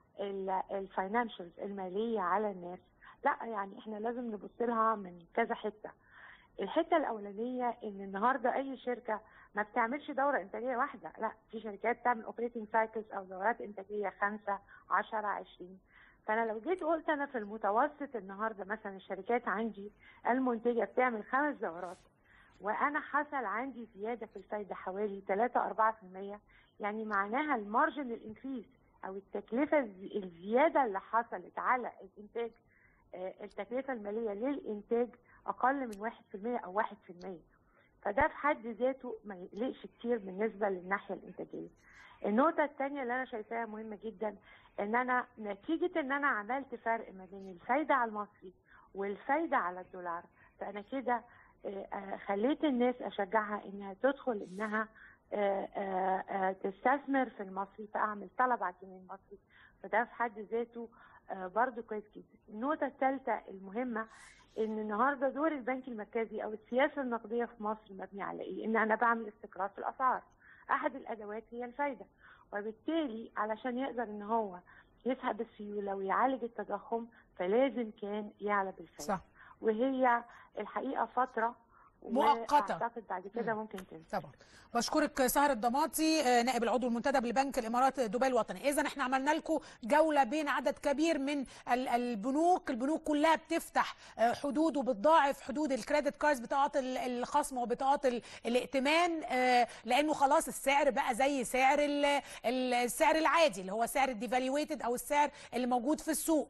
الفاينانشالز الماليه على الناس لا يعني احنا لازم نبص لها من كذا حته الحته الاولانيه ان النهارده اي شركه ما بتعملش دوره انتاجيه واحده لا في شركات بتعمل اوبريتنج سايكلز او دورات انتاجيه خمسه 10 20 فانا لو جيت قلت انا في المتوسط النهارده مثلا الشركات عندي المنتجه بتعمل خمس دورات وانا حصل عندي زياده في الفايده حوالي 3 4% يعني معناها المارجن الانكريز او التكلفه الزي- الزياده اللي حصلت على الانتاج آه، التكلفه الماليه للانتاج اقل من 1% او 1% فده في حد ذاته ما يقلقش كتير بالنسبه للناحيه الانتاجيه. النقطه الثانيه اللي انا شايفاها مهمه جدا ان انا نتيجه ان انا عملت فرق ما بين الفايده على المصري والفايده على الدولار فانا كده آه، آه، خليت الناس اشجعها انها تدخل انها آه، آه، آه، تستثمر في المصري فاعمل طلب على الجنيه المصري فده في حد ذاته آه، برضو كويس جدا. النقطه الثالثه المهمه ان النهارده دور البنك المركزي او السياسه النقديه في مصر مبني على ايه؟ ان انا بعمل استقرار في الاسعار. احد الادوات هي الفايده وبالتالي علشان يقدر ان هو يسحب السيوله ويعالج التضخم فلازم كان يعلى بالفايده. صح. وهي الحقيقه فتره مؤقتة. واعتقد بعد كده ممكن تنزل طبعا بشكرك سهر الضماطي آه، نائب العضو المنتدب لبنك الامارات دبي الوطني اذا احنا عملنا لكم جوله بين عدد كبير من ال- البنوك البنوك كلها بتفتح آه، حدود وبتضاعف حدود الكريدت كاردز بطاقات ال- الخصم وبطاقات ال- الائتمان آه، لانه خلاص السعر بقى زي سعر ال- ال- السعر العادي اللي هو سعر الديفالويتد او السعر اللي موجود في السوق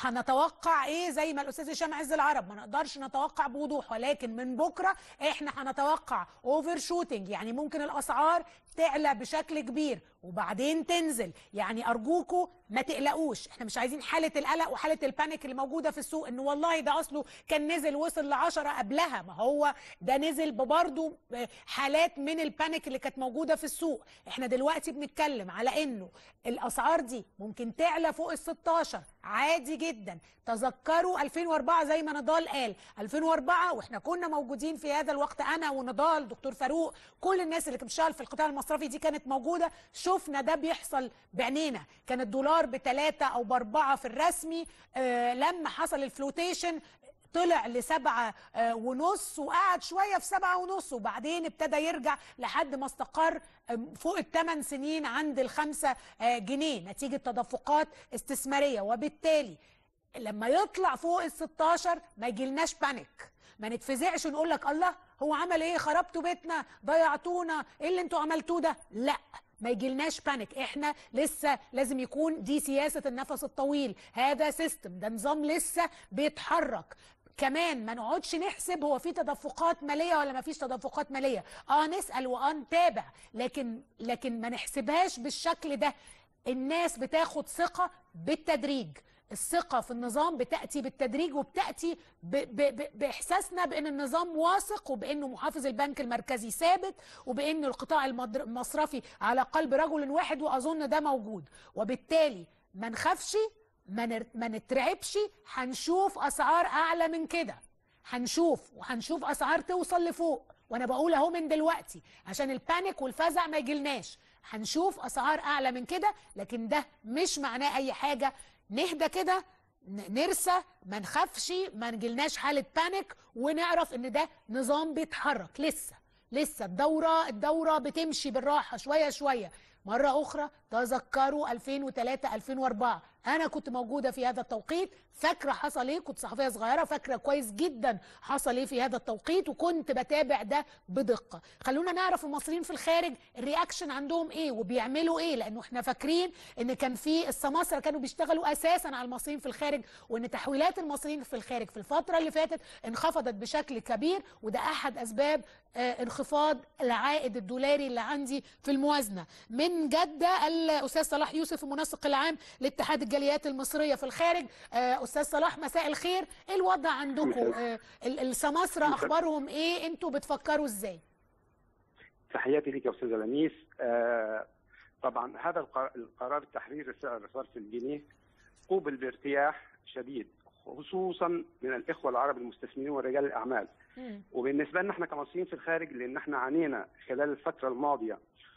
هنتوقع ايه زي ما الاستاذ هشام عز العرب ما نقدرش نتوقع بوضوح ولكن من بكره احنا هنتوقع اوفر شوتنج يعني ممكن الاسعار تعلى بشكل كبير وبعدين تنزل يعني ارجوكوا ما تقلقوش احنا مش عايزين حاله القلق وحاله البانيك اللي موجوده في السوق ان والله ده اصله كان نزل وصل ل 10 قبلها ما هو ده نزل ببرضه حالات من البانيك اللي كانت موجوده في السوق احنا دلوقتي بنتكلم على انه الاسعار دي ممكن تعلى فوق ال 16 عادي جدا تذكروا 2004 زي ما نضال قال 2004 واحنا كنا موجودين في هذا الوقت انا ونضال دكتور فاروق كل الناس اللي كانت بتشتغل في القطاع المصرفي دي كانت موجوده وشفنا ده بيحصل بعينينا كان الدولار بثلاثة او باربعة في الرسمي آه لما حصل الفلوتيشن طلع لسبعة آه، ونص وقعد شوية في سبعة ونص وبعدين ابتدى يرجع لحد ما استقر آم، فوق الثمان سنين عند الخمسة آه، جنيه نتيجة تدفقات استثمارية وبالتالي لما يطلع فوق ال 16 ما يجيلناش بانيك ما نتفزعش ونقول لك الله هو عمل ايه خربتوا بيتنا ضيعتونا ايه اللي انتوا عملتوه ده لا ما يجيلناش بانيك احنا لسه لازم يكون دي سياسة النفس الطويل هذا سيستم ده نظام لسه بيتحرك كمان ما نقعدش نحسب هو في تدفقات ماليه ولا ما فيش تدفقات ماليه اه نسال واه نتابع لكن لكن ما نحسبهاش بالشكل ده الناس بتاخد ثقه بالتدريج الثقه في النظام بتاتي بالتدريج وبتاتي ب ب ب باحساسنا بان النظام واثق وبانه محافظ البنك المركزي ثابت وبان القطاع المدر- المصرفي على قلب رجل واحد واظن ده موجود وبالتالي ما نخافش ما نر- ما نترعبش هنشوف اسعار اعلى من كده هنشوف وهنشوف اسعار توصل لفوق وانا بقول اهو من دلوقتي عشان البانيك والفزع ما يجيلناش هنشوف اسعار اعلى من كده لكن ده مش معناه اي حاجه نهدى كده ن- نرسى ما نخافش ما نجيلناش حاله بانيك ونعرف ان ده نظام بيتحرك لسه لسه الدوره الدوره بتمشي بالراحه شويه شويه مرة أخرى تذكروا 2003 2004 أنا كنت موجودة في هذا التوقيت فاكرة حصل إيه كنت صحفية صغيرة فاكرة كويس جدا حصل إيه في هذا التوقيت وكنت بتابع ده بدقة خلونا نعرف المصريين في الخارج الرياكشن عندهم إيه وبيعملوا إيه لأنه إحنا فاكرين إن كان في السماسرة كانوا بيشتغلوا أساسا على المصريين في الخارج وإن تحويلات المصريين في الخارج في الفترة اللي فاتت انخفضت بشكل كبير وده أحد أسباب آه، انخفاض العائد الدولاري اللي عندي في الموازنة من جدة الأستاذ صلاح يوسف المنسق العام لاتحاد الجاليات المصرية في الخارج آه، أستاذ صلاح مساء الخير إيه الوضع عندكم آه، ال- السماسرة أخبارهم إيه أنتوا بتفكروا إزاي تحياتي لك يا استاذه لميس آه طبعا هذا القرار, القرار تحرير سعر صرف الجنيه قوبل بارتياح شديد خصوصا من الاخوه العرب المستثمرين ورجال الاعمال وبالنسبه لنا احنا كمصريين في الخارج لان احنا عانينا خلال الفتره الماضيه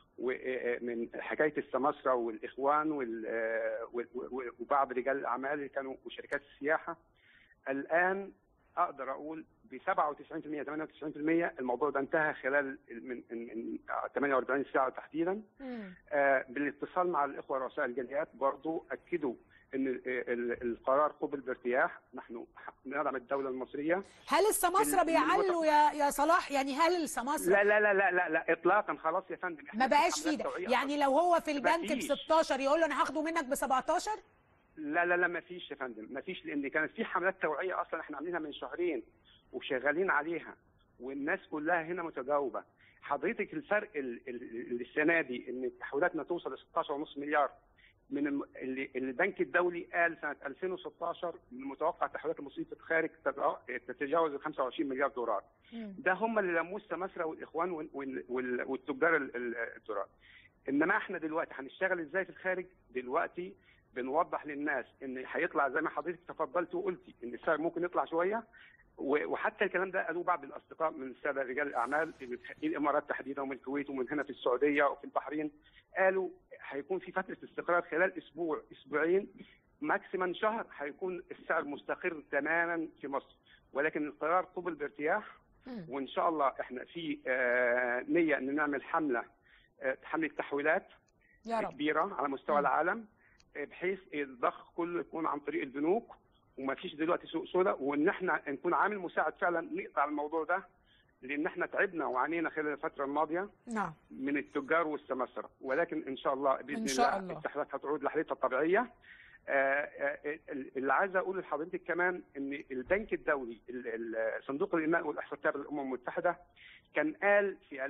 ومن حكايه السماسره والاخوان وال- آه، و- و- وبعض رجال الاعمال اللي كانوا وشركات السياحه الان اقدر اقول ب 97% 98% الموضوع ده انتهى خلال من من من 48 ساعه تحديدا آه، بالاتصال مع الاخوه رؤساء الجاليات برضو اكدوا ان ال- ال- القرار قبل بارتياح نحن ندعم الدوله المصريه هل السماسرة ال- بيعلوا يا يا صلاح يعني هل السماسرة لا لا لا لا لا, لا اطلاقا خلاص يا فندم إحنا ما في بقاش حملات في ده توعية يعني لو هو في البنك ب مفيش. 16 يقول له انا هاخده منك ب 17 لا لا لا ما فيش يا فندم ما فيش لان كانت في حملات توعيه اصلا احنا عاملينها من شهرين وشغالين عليها والناس كلها هنا متجاوبه حضرتك الفرق ال- ال- السنه دي ان تحويلاتنا توصل ل 16.5 مليار من الم... اللي البنك الدولي قال سنه 2016 من المتوقع تحويلات المصريين في الخارج تتجا- تتجاوز ال 25 مليار دولار ده هم اللي لموه السماسره والاخوان وال... وال... وال... والتجار ال- ال- الدولار انما احنا دلوقتي هنشتغل ازاي في الخارج دلوقتي بنوضح للناس ان هيطلع زي ما حضرتك تفضلت وقلتي ان السعر ممكن يطلع شويه و- وحتى الكلام ده قالوه بعض الاصدقاء من الساده رجال الاعمال في الامارات تحديدا ومن الكويت ومن هنا في السعوديه وفي البحرين قالوا هيكون في فتره استقرار خلال اسبوع اسبوعين ماكسيما شهر هيكون السعر مستقر تماما في مصر ولكن القرار قبل بارتياح وان شاء الله احنا في آه، نيه ان نعمل حمله آه، حمله تحويلات يا رب كبيره على مستوى العالم آه، بحيث الضخ كله يكون عن طريق البنوك وما فيش دلوقتي سوق سوداء وان احنا نكون عامل مساعد فعلا نقطع الموضوع ده لان احنا تعبنا وعانينا خلال الفتره الماضيه نعم من التجار والسماسره ولكن ان شاء الله باذن إن شاء الله, الله. التحويلات هتعود لحالتها الطبيعيه آه، آه، اللي عايز اقوله لحضرتك كمان ان البنك الدولي ال- ال- صندوق الانماء والاحصاء الامم المتحده كان قال في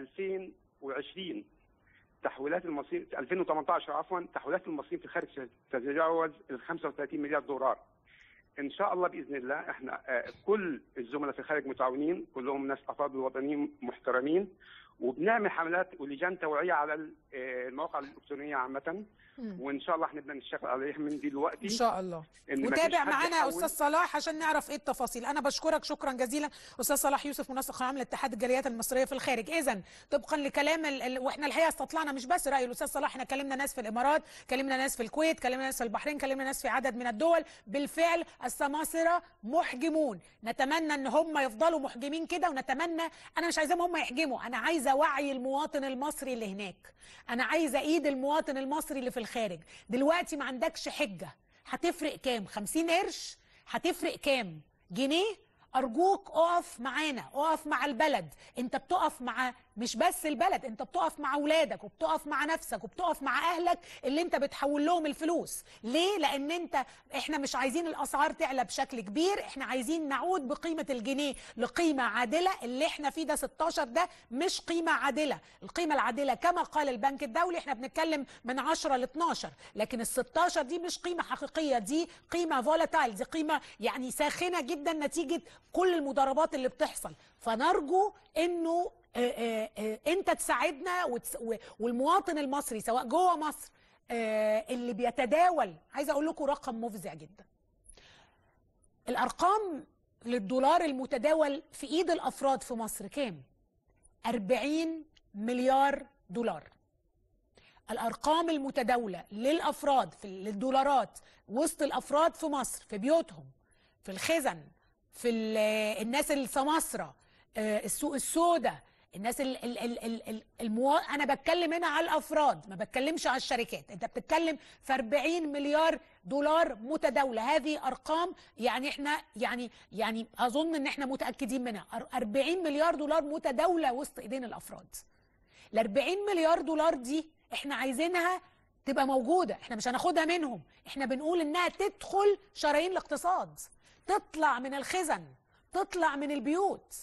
2020 تحويلات المصريين 2018 عفوا تحويلات المصريين في الخارج تتجاوز ال 35 مليار دولار ان شاء الله باذن الله احنا آه، كل الزملاء في الخارج متعاونين كلهم ناس افاضل وطنيين محترمين وبنعمل حملات ولجان توعيه على ال- آه، المواقع الالكترونيه عامه مم. وان شاء الله هنبدا نشتغل عليها من دلوقتي ان شاء الله إن مفيش وتابع حد معانا يا يحاول- استاذ صلاح عشان نعرف ايه التفاصيل انا بشكرك شكرا جزيلا استاذ صلاح يوسف منسق عام لاتحاد الجاليات المصريه في الخارج اذا طبقا لكلام ال... ال... واحنا الحقيقه استطلعنا مش بس راي الاستاذ صلاح احنا كلمنا ناس في الامارات كلمنا ناس في الكويت كلمنا ناس في البحرين كلمنا ناس في عدد من الدول بالفعل السماسره محجمون نتمنى ان هم يفضلوا محجمين كده ونتمنى انا مش عايزاهم هم يحجموا انا عايزه وعي المواطن المصري اللي هناك انا عايزه ايد المواطن المصري اللي في الخارج دلوقتي ما عندكش حجه هتفرق كام 50 قرش هتفرق كام جنيه ارجوك اقف معانا اقف مع البلد انت بتقف مع مش بس البلد انت بتقف مع اولادك وبتقف مع نفسك وبتقف مع اهلك اللي انت بتحول لهم الفلوس ليه لان انت احنا مش عايزين الاسعار تعلى بشكل كبير احنا عايزين نعود بقيمه الجنيه لقيمه عادله اللي احنا فيه ده 16 ده مش قيمه عادله القيمه العادله كما قال البنك الدولي احنا بنتكلم من 10 ل 12 لكن ال 16 دي مش قيمه حقيقيه دي قيمه فولاتايل دي قيمه يعني ساخنه جدا نتيجه كل المضاربات اللي بتحصل فنرجو انه آه، آه، آه، انت تساعدنا وتس- و- والمواطن المصري سواء جوه مصر آه، اللي بيتداول عايزه اقول لكم رقم مفزع جدا الارقام للدولار المتداول في ايد الافراد في مصر كام 40 مليار دولار الارقام المتداوله للافراد في للدولارات وسط الافراد في مصر في بيوتهم في الخزن في ال- الناس السماسره آه، السوق السوداء الناس ال ال ال ال ال الموا... انا بتكلم هنا على الافراد ما بتكلمش على الشركات انت بتتكلم في 40 مليار دولار متداوله هذه ارقام يعني احنا يعني يعني اظن ان احنا متاكدين منها أر- 40 مليار دولار متداوله وسط ايدين الافراد ال 40 مليار دولار دي احنا عايزينها تبقى موجوده احنا مش هناخدها منهم احنا بنقول انها تدخل شرايين الاقتصاد تطلع من الخزن تطلع من البيوت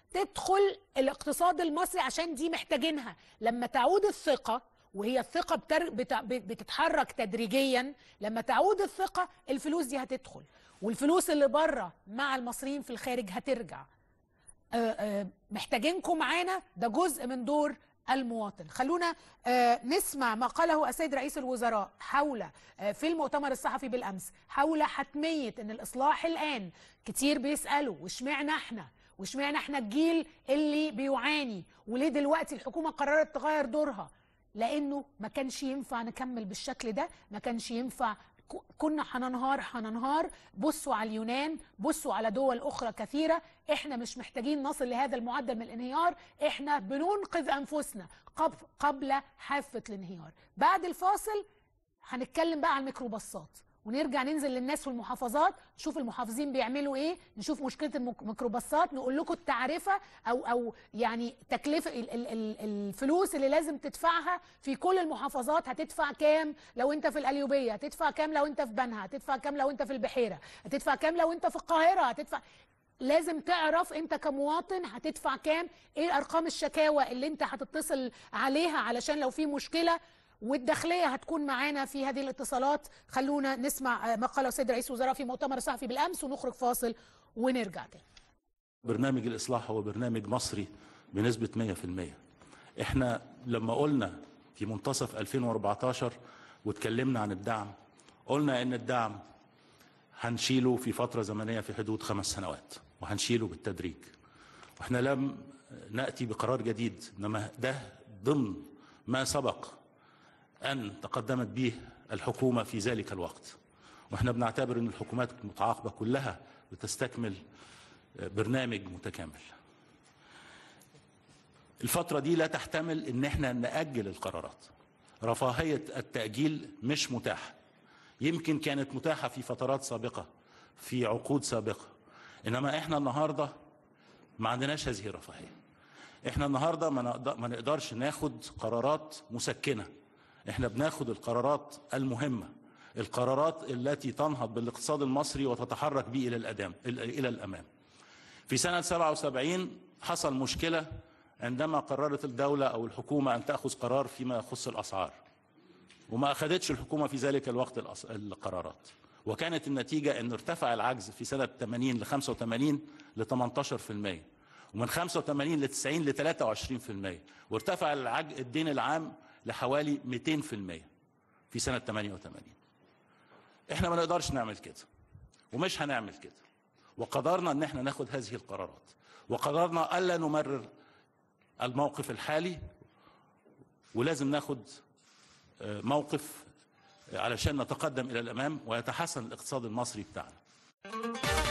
تدخل الاقتصاد المصري عشان دي محتاجينها لما تعود الثقة وهي الثقة بتر... بت... بتتحرك تدريجيا لما تعود الثقة الفلوس دي هتدخل والفلوس اللي بره مع المصريين في الخارج هترجع آه، آه، محتاجينكم معانا ده جزء من دور المواطن خلونا آه، نسمع ما قاله السيد رئيس الوزراء حول آه، في المؤتمر الصحفي بالامس حول حتميه ان الاصلاح الان كتير بيسالوا واشمعنى احنا واشمعنى احنا الجيل اللي بيعاني وليه دلوقتي الحكومه قررت تغير دورها لانه ما كانش ينفع نكمل بالشكل ده ما كانش ينفع ك- كنا هننهار هننهار بصوا على اليونان بصوا على دول اخرى كثيره احنا مش محتاجين نصل لهذا المعدل من الانهيار احنا بننقذ انفسنا قبل قبل حافه الانهيار بعد الفاصل هنتكلم بقى على الميكروباصات ونرجع ننزل للناس في المحافظات نشوف المحافظين بيعملوا ايه نشوف مشكله الميك- الميكروباصات نقول لكم التعرفه او او يعني تكلفه ال- ال- ال- الفلوس اللي لازم تدفعها في كل المحافظات هتدفع كام لو انت في القليوبيه هتدفع كام لو انت في بنها هتدفع كام لو انت في البحيره هتدفع كام لو انت في القاهره هتدفع لازم تعرف انت كمواطن هتدفع كام ايه ارقام الشكاوى اللي انت هتتصل عليها علشان لو في مشكله والداخليه هتكون معانا في هذه الاتصالات خلونا نسمع آه، ما قاله السيد رئيس الوزراء في مؤتمر صحفي بالامس ونخرج فاصل ونرجع تاني برنامج الإصلاح هو برنامج مصري بنسبة 100% احنا لما قلنا في منتصف 2014 واتكلمنا عن الدعم قلنا ان الدعم هنشيله في فترة زمنية في حدود خمس سنوات وهنشيله بالتدريج واحنا لم نأتي بقرار جديد انما ده ضمن ما سبق أن تقدمت به الحكومة في ذلك الوقت واحنا بنعتبر ان الحكومات المتعاقبة كلها بتستكمل برنامج متكامل الفترة دي لا تحتمل ان احنا نأجل القرارات رفاهية التأجيل مش متاحة يمكن كانت متاحة في فترات سابقة في عقود سابقة انما احنا النهاردة ما عندناش هذه الرفاهية احنا النهاردة ما نقدر- ما نقدرش ناخد قرارات مسكنة احنا بناخد القرارات المهمة القرارات التي تنهض بالاقتصاد المصري وتتحرك به الى الأدام الى الامام في سنة 77 حصل مشكلة عندما قررت الدولة أو الحكومة أن تأخذ قرار فيما يخص الأسعار وما أخذتش الحكومة في ذلك الوقت الأس- القرارات وكانت النتيجة أن ارتفع العجز في سنة 80 ل 85 ل 18% ومن 85 ل 90 ل 23% وارتفع العج... الدين العام لحوالي 200% في سنة 88 احنا ما نقدرش نعمل كده ومش هنعمل كده وقدرنا ان احنا ناخد هذه القرارات وقررنا الا نمرر الموقف الحالي ولازم ناخد آه، موقف علشان نتقدم الى الامام ويتحسن الاقتصاد المصري بتاعنا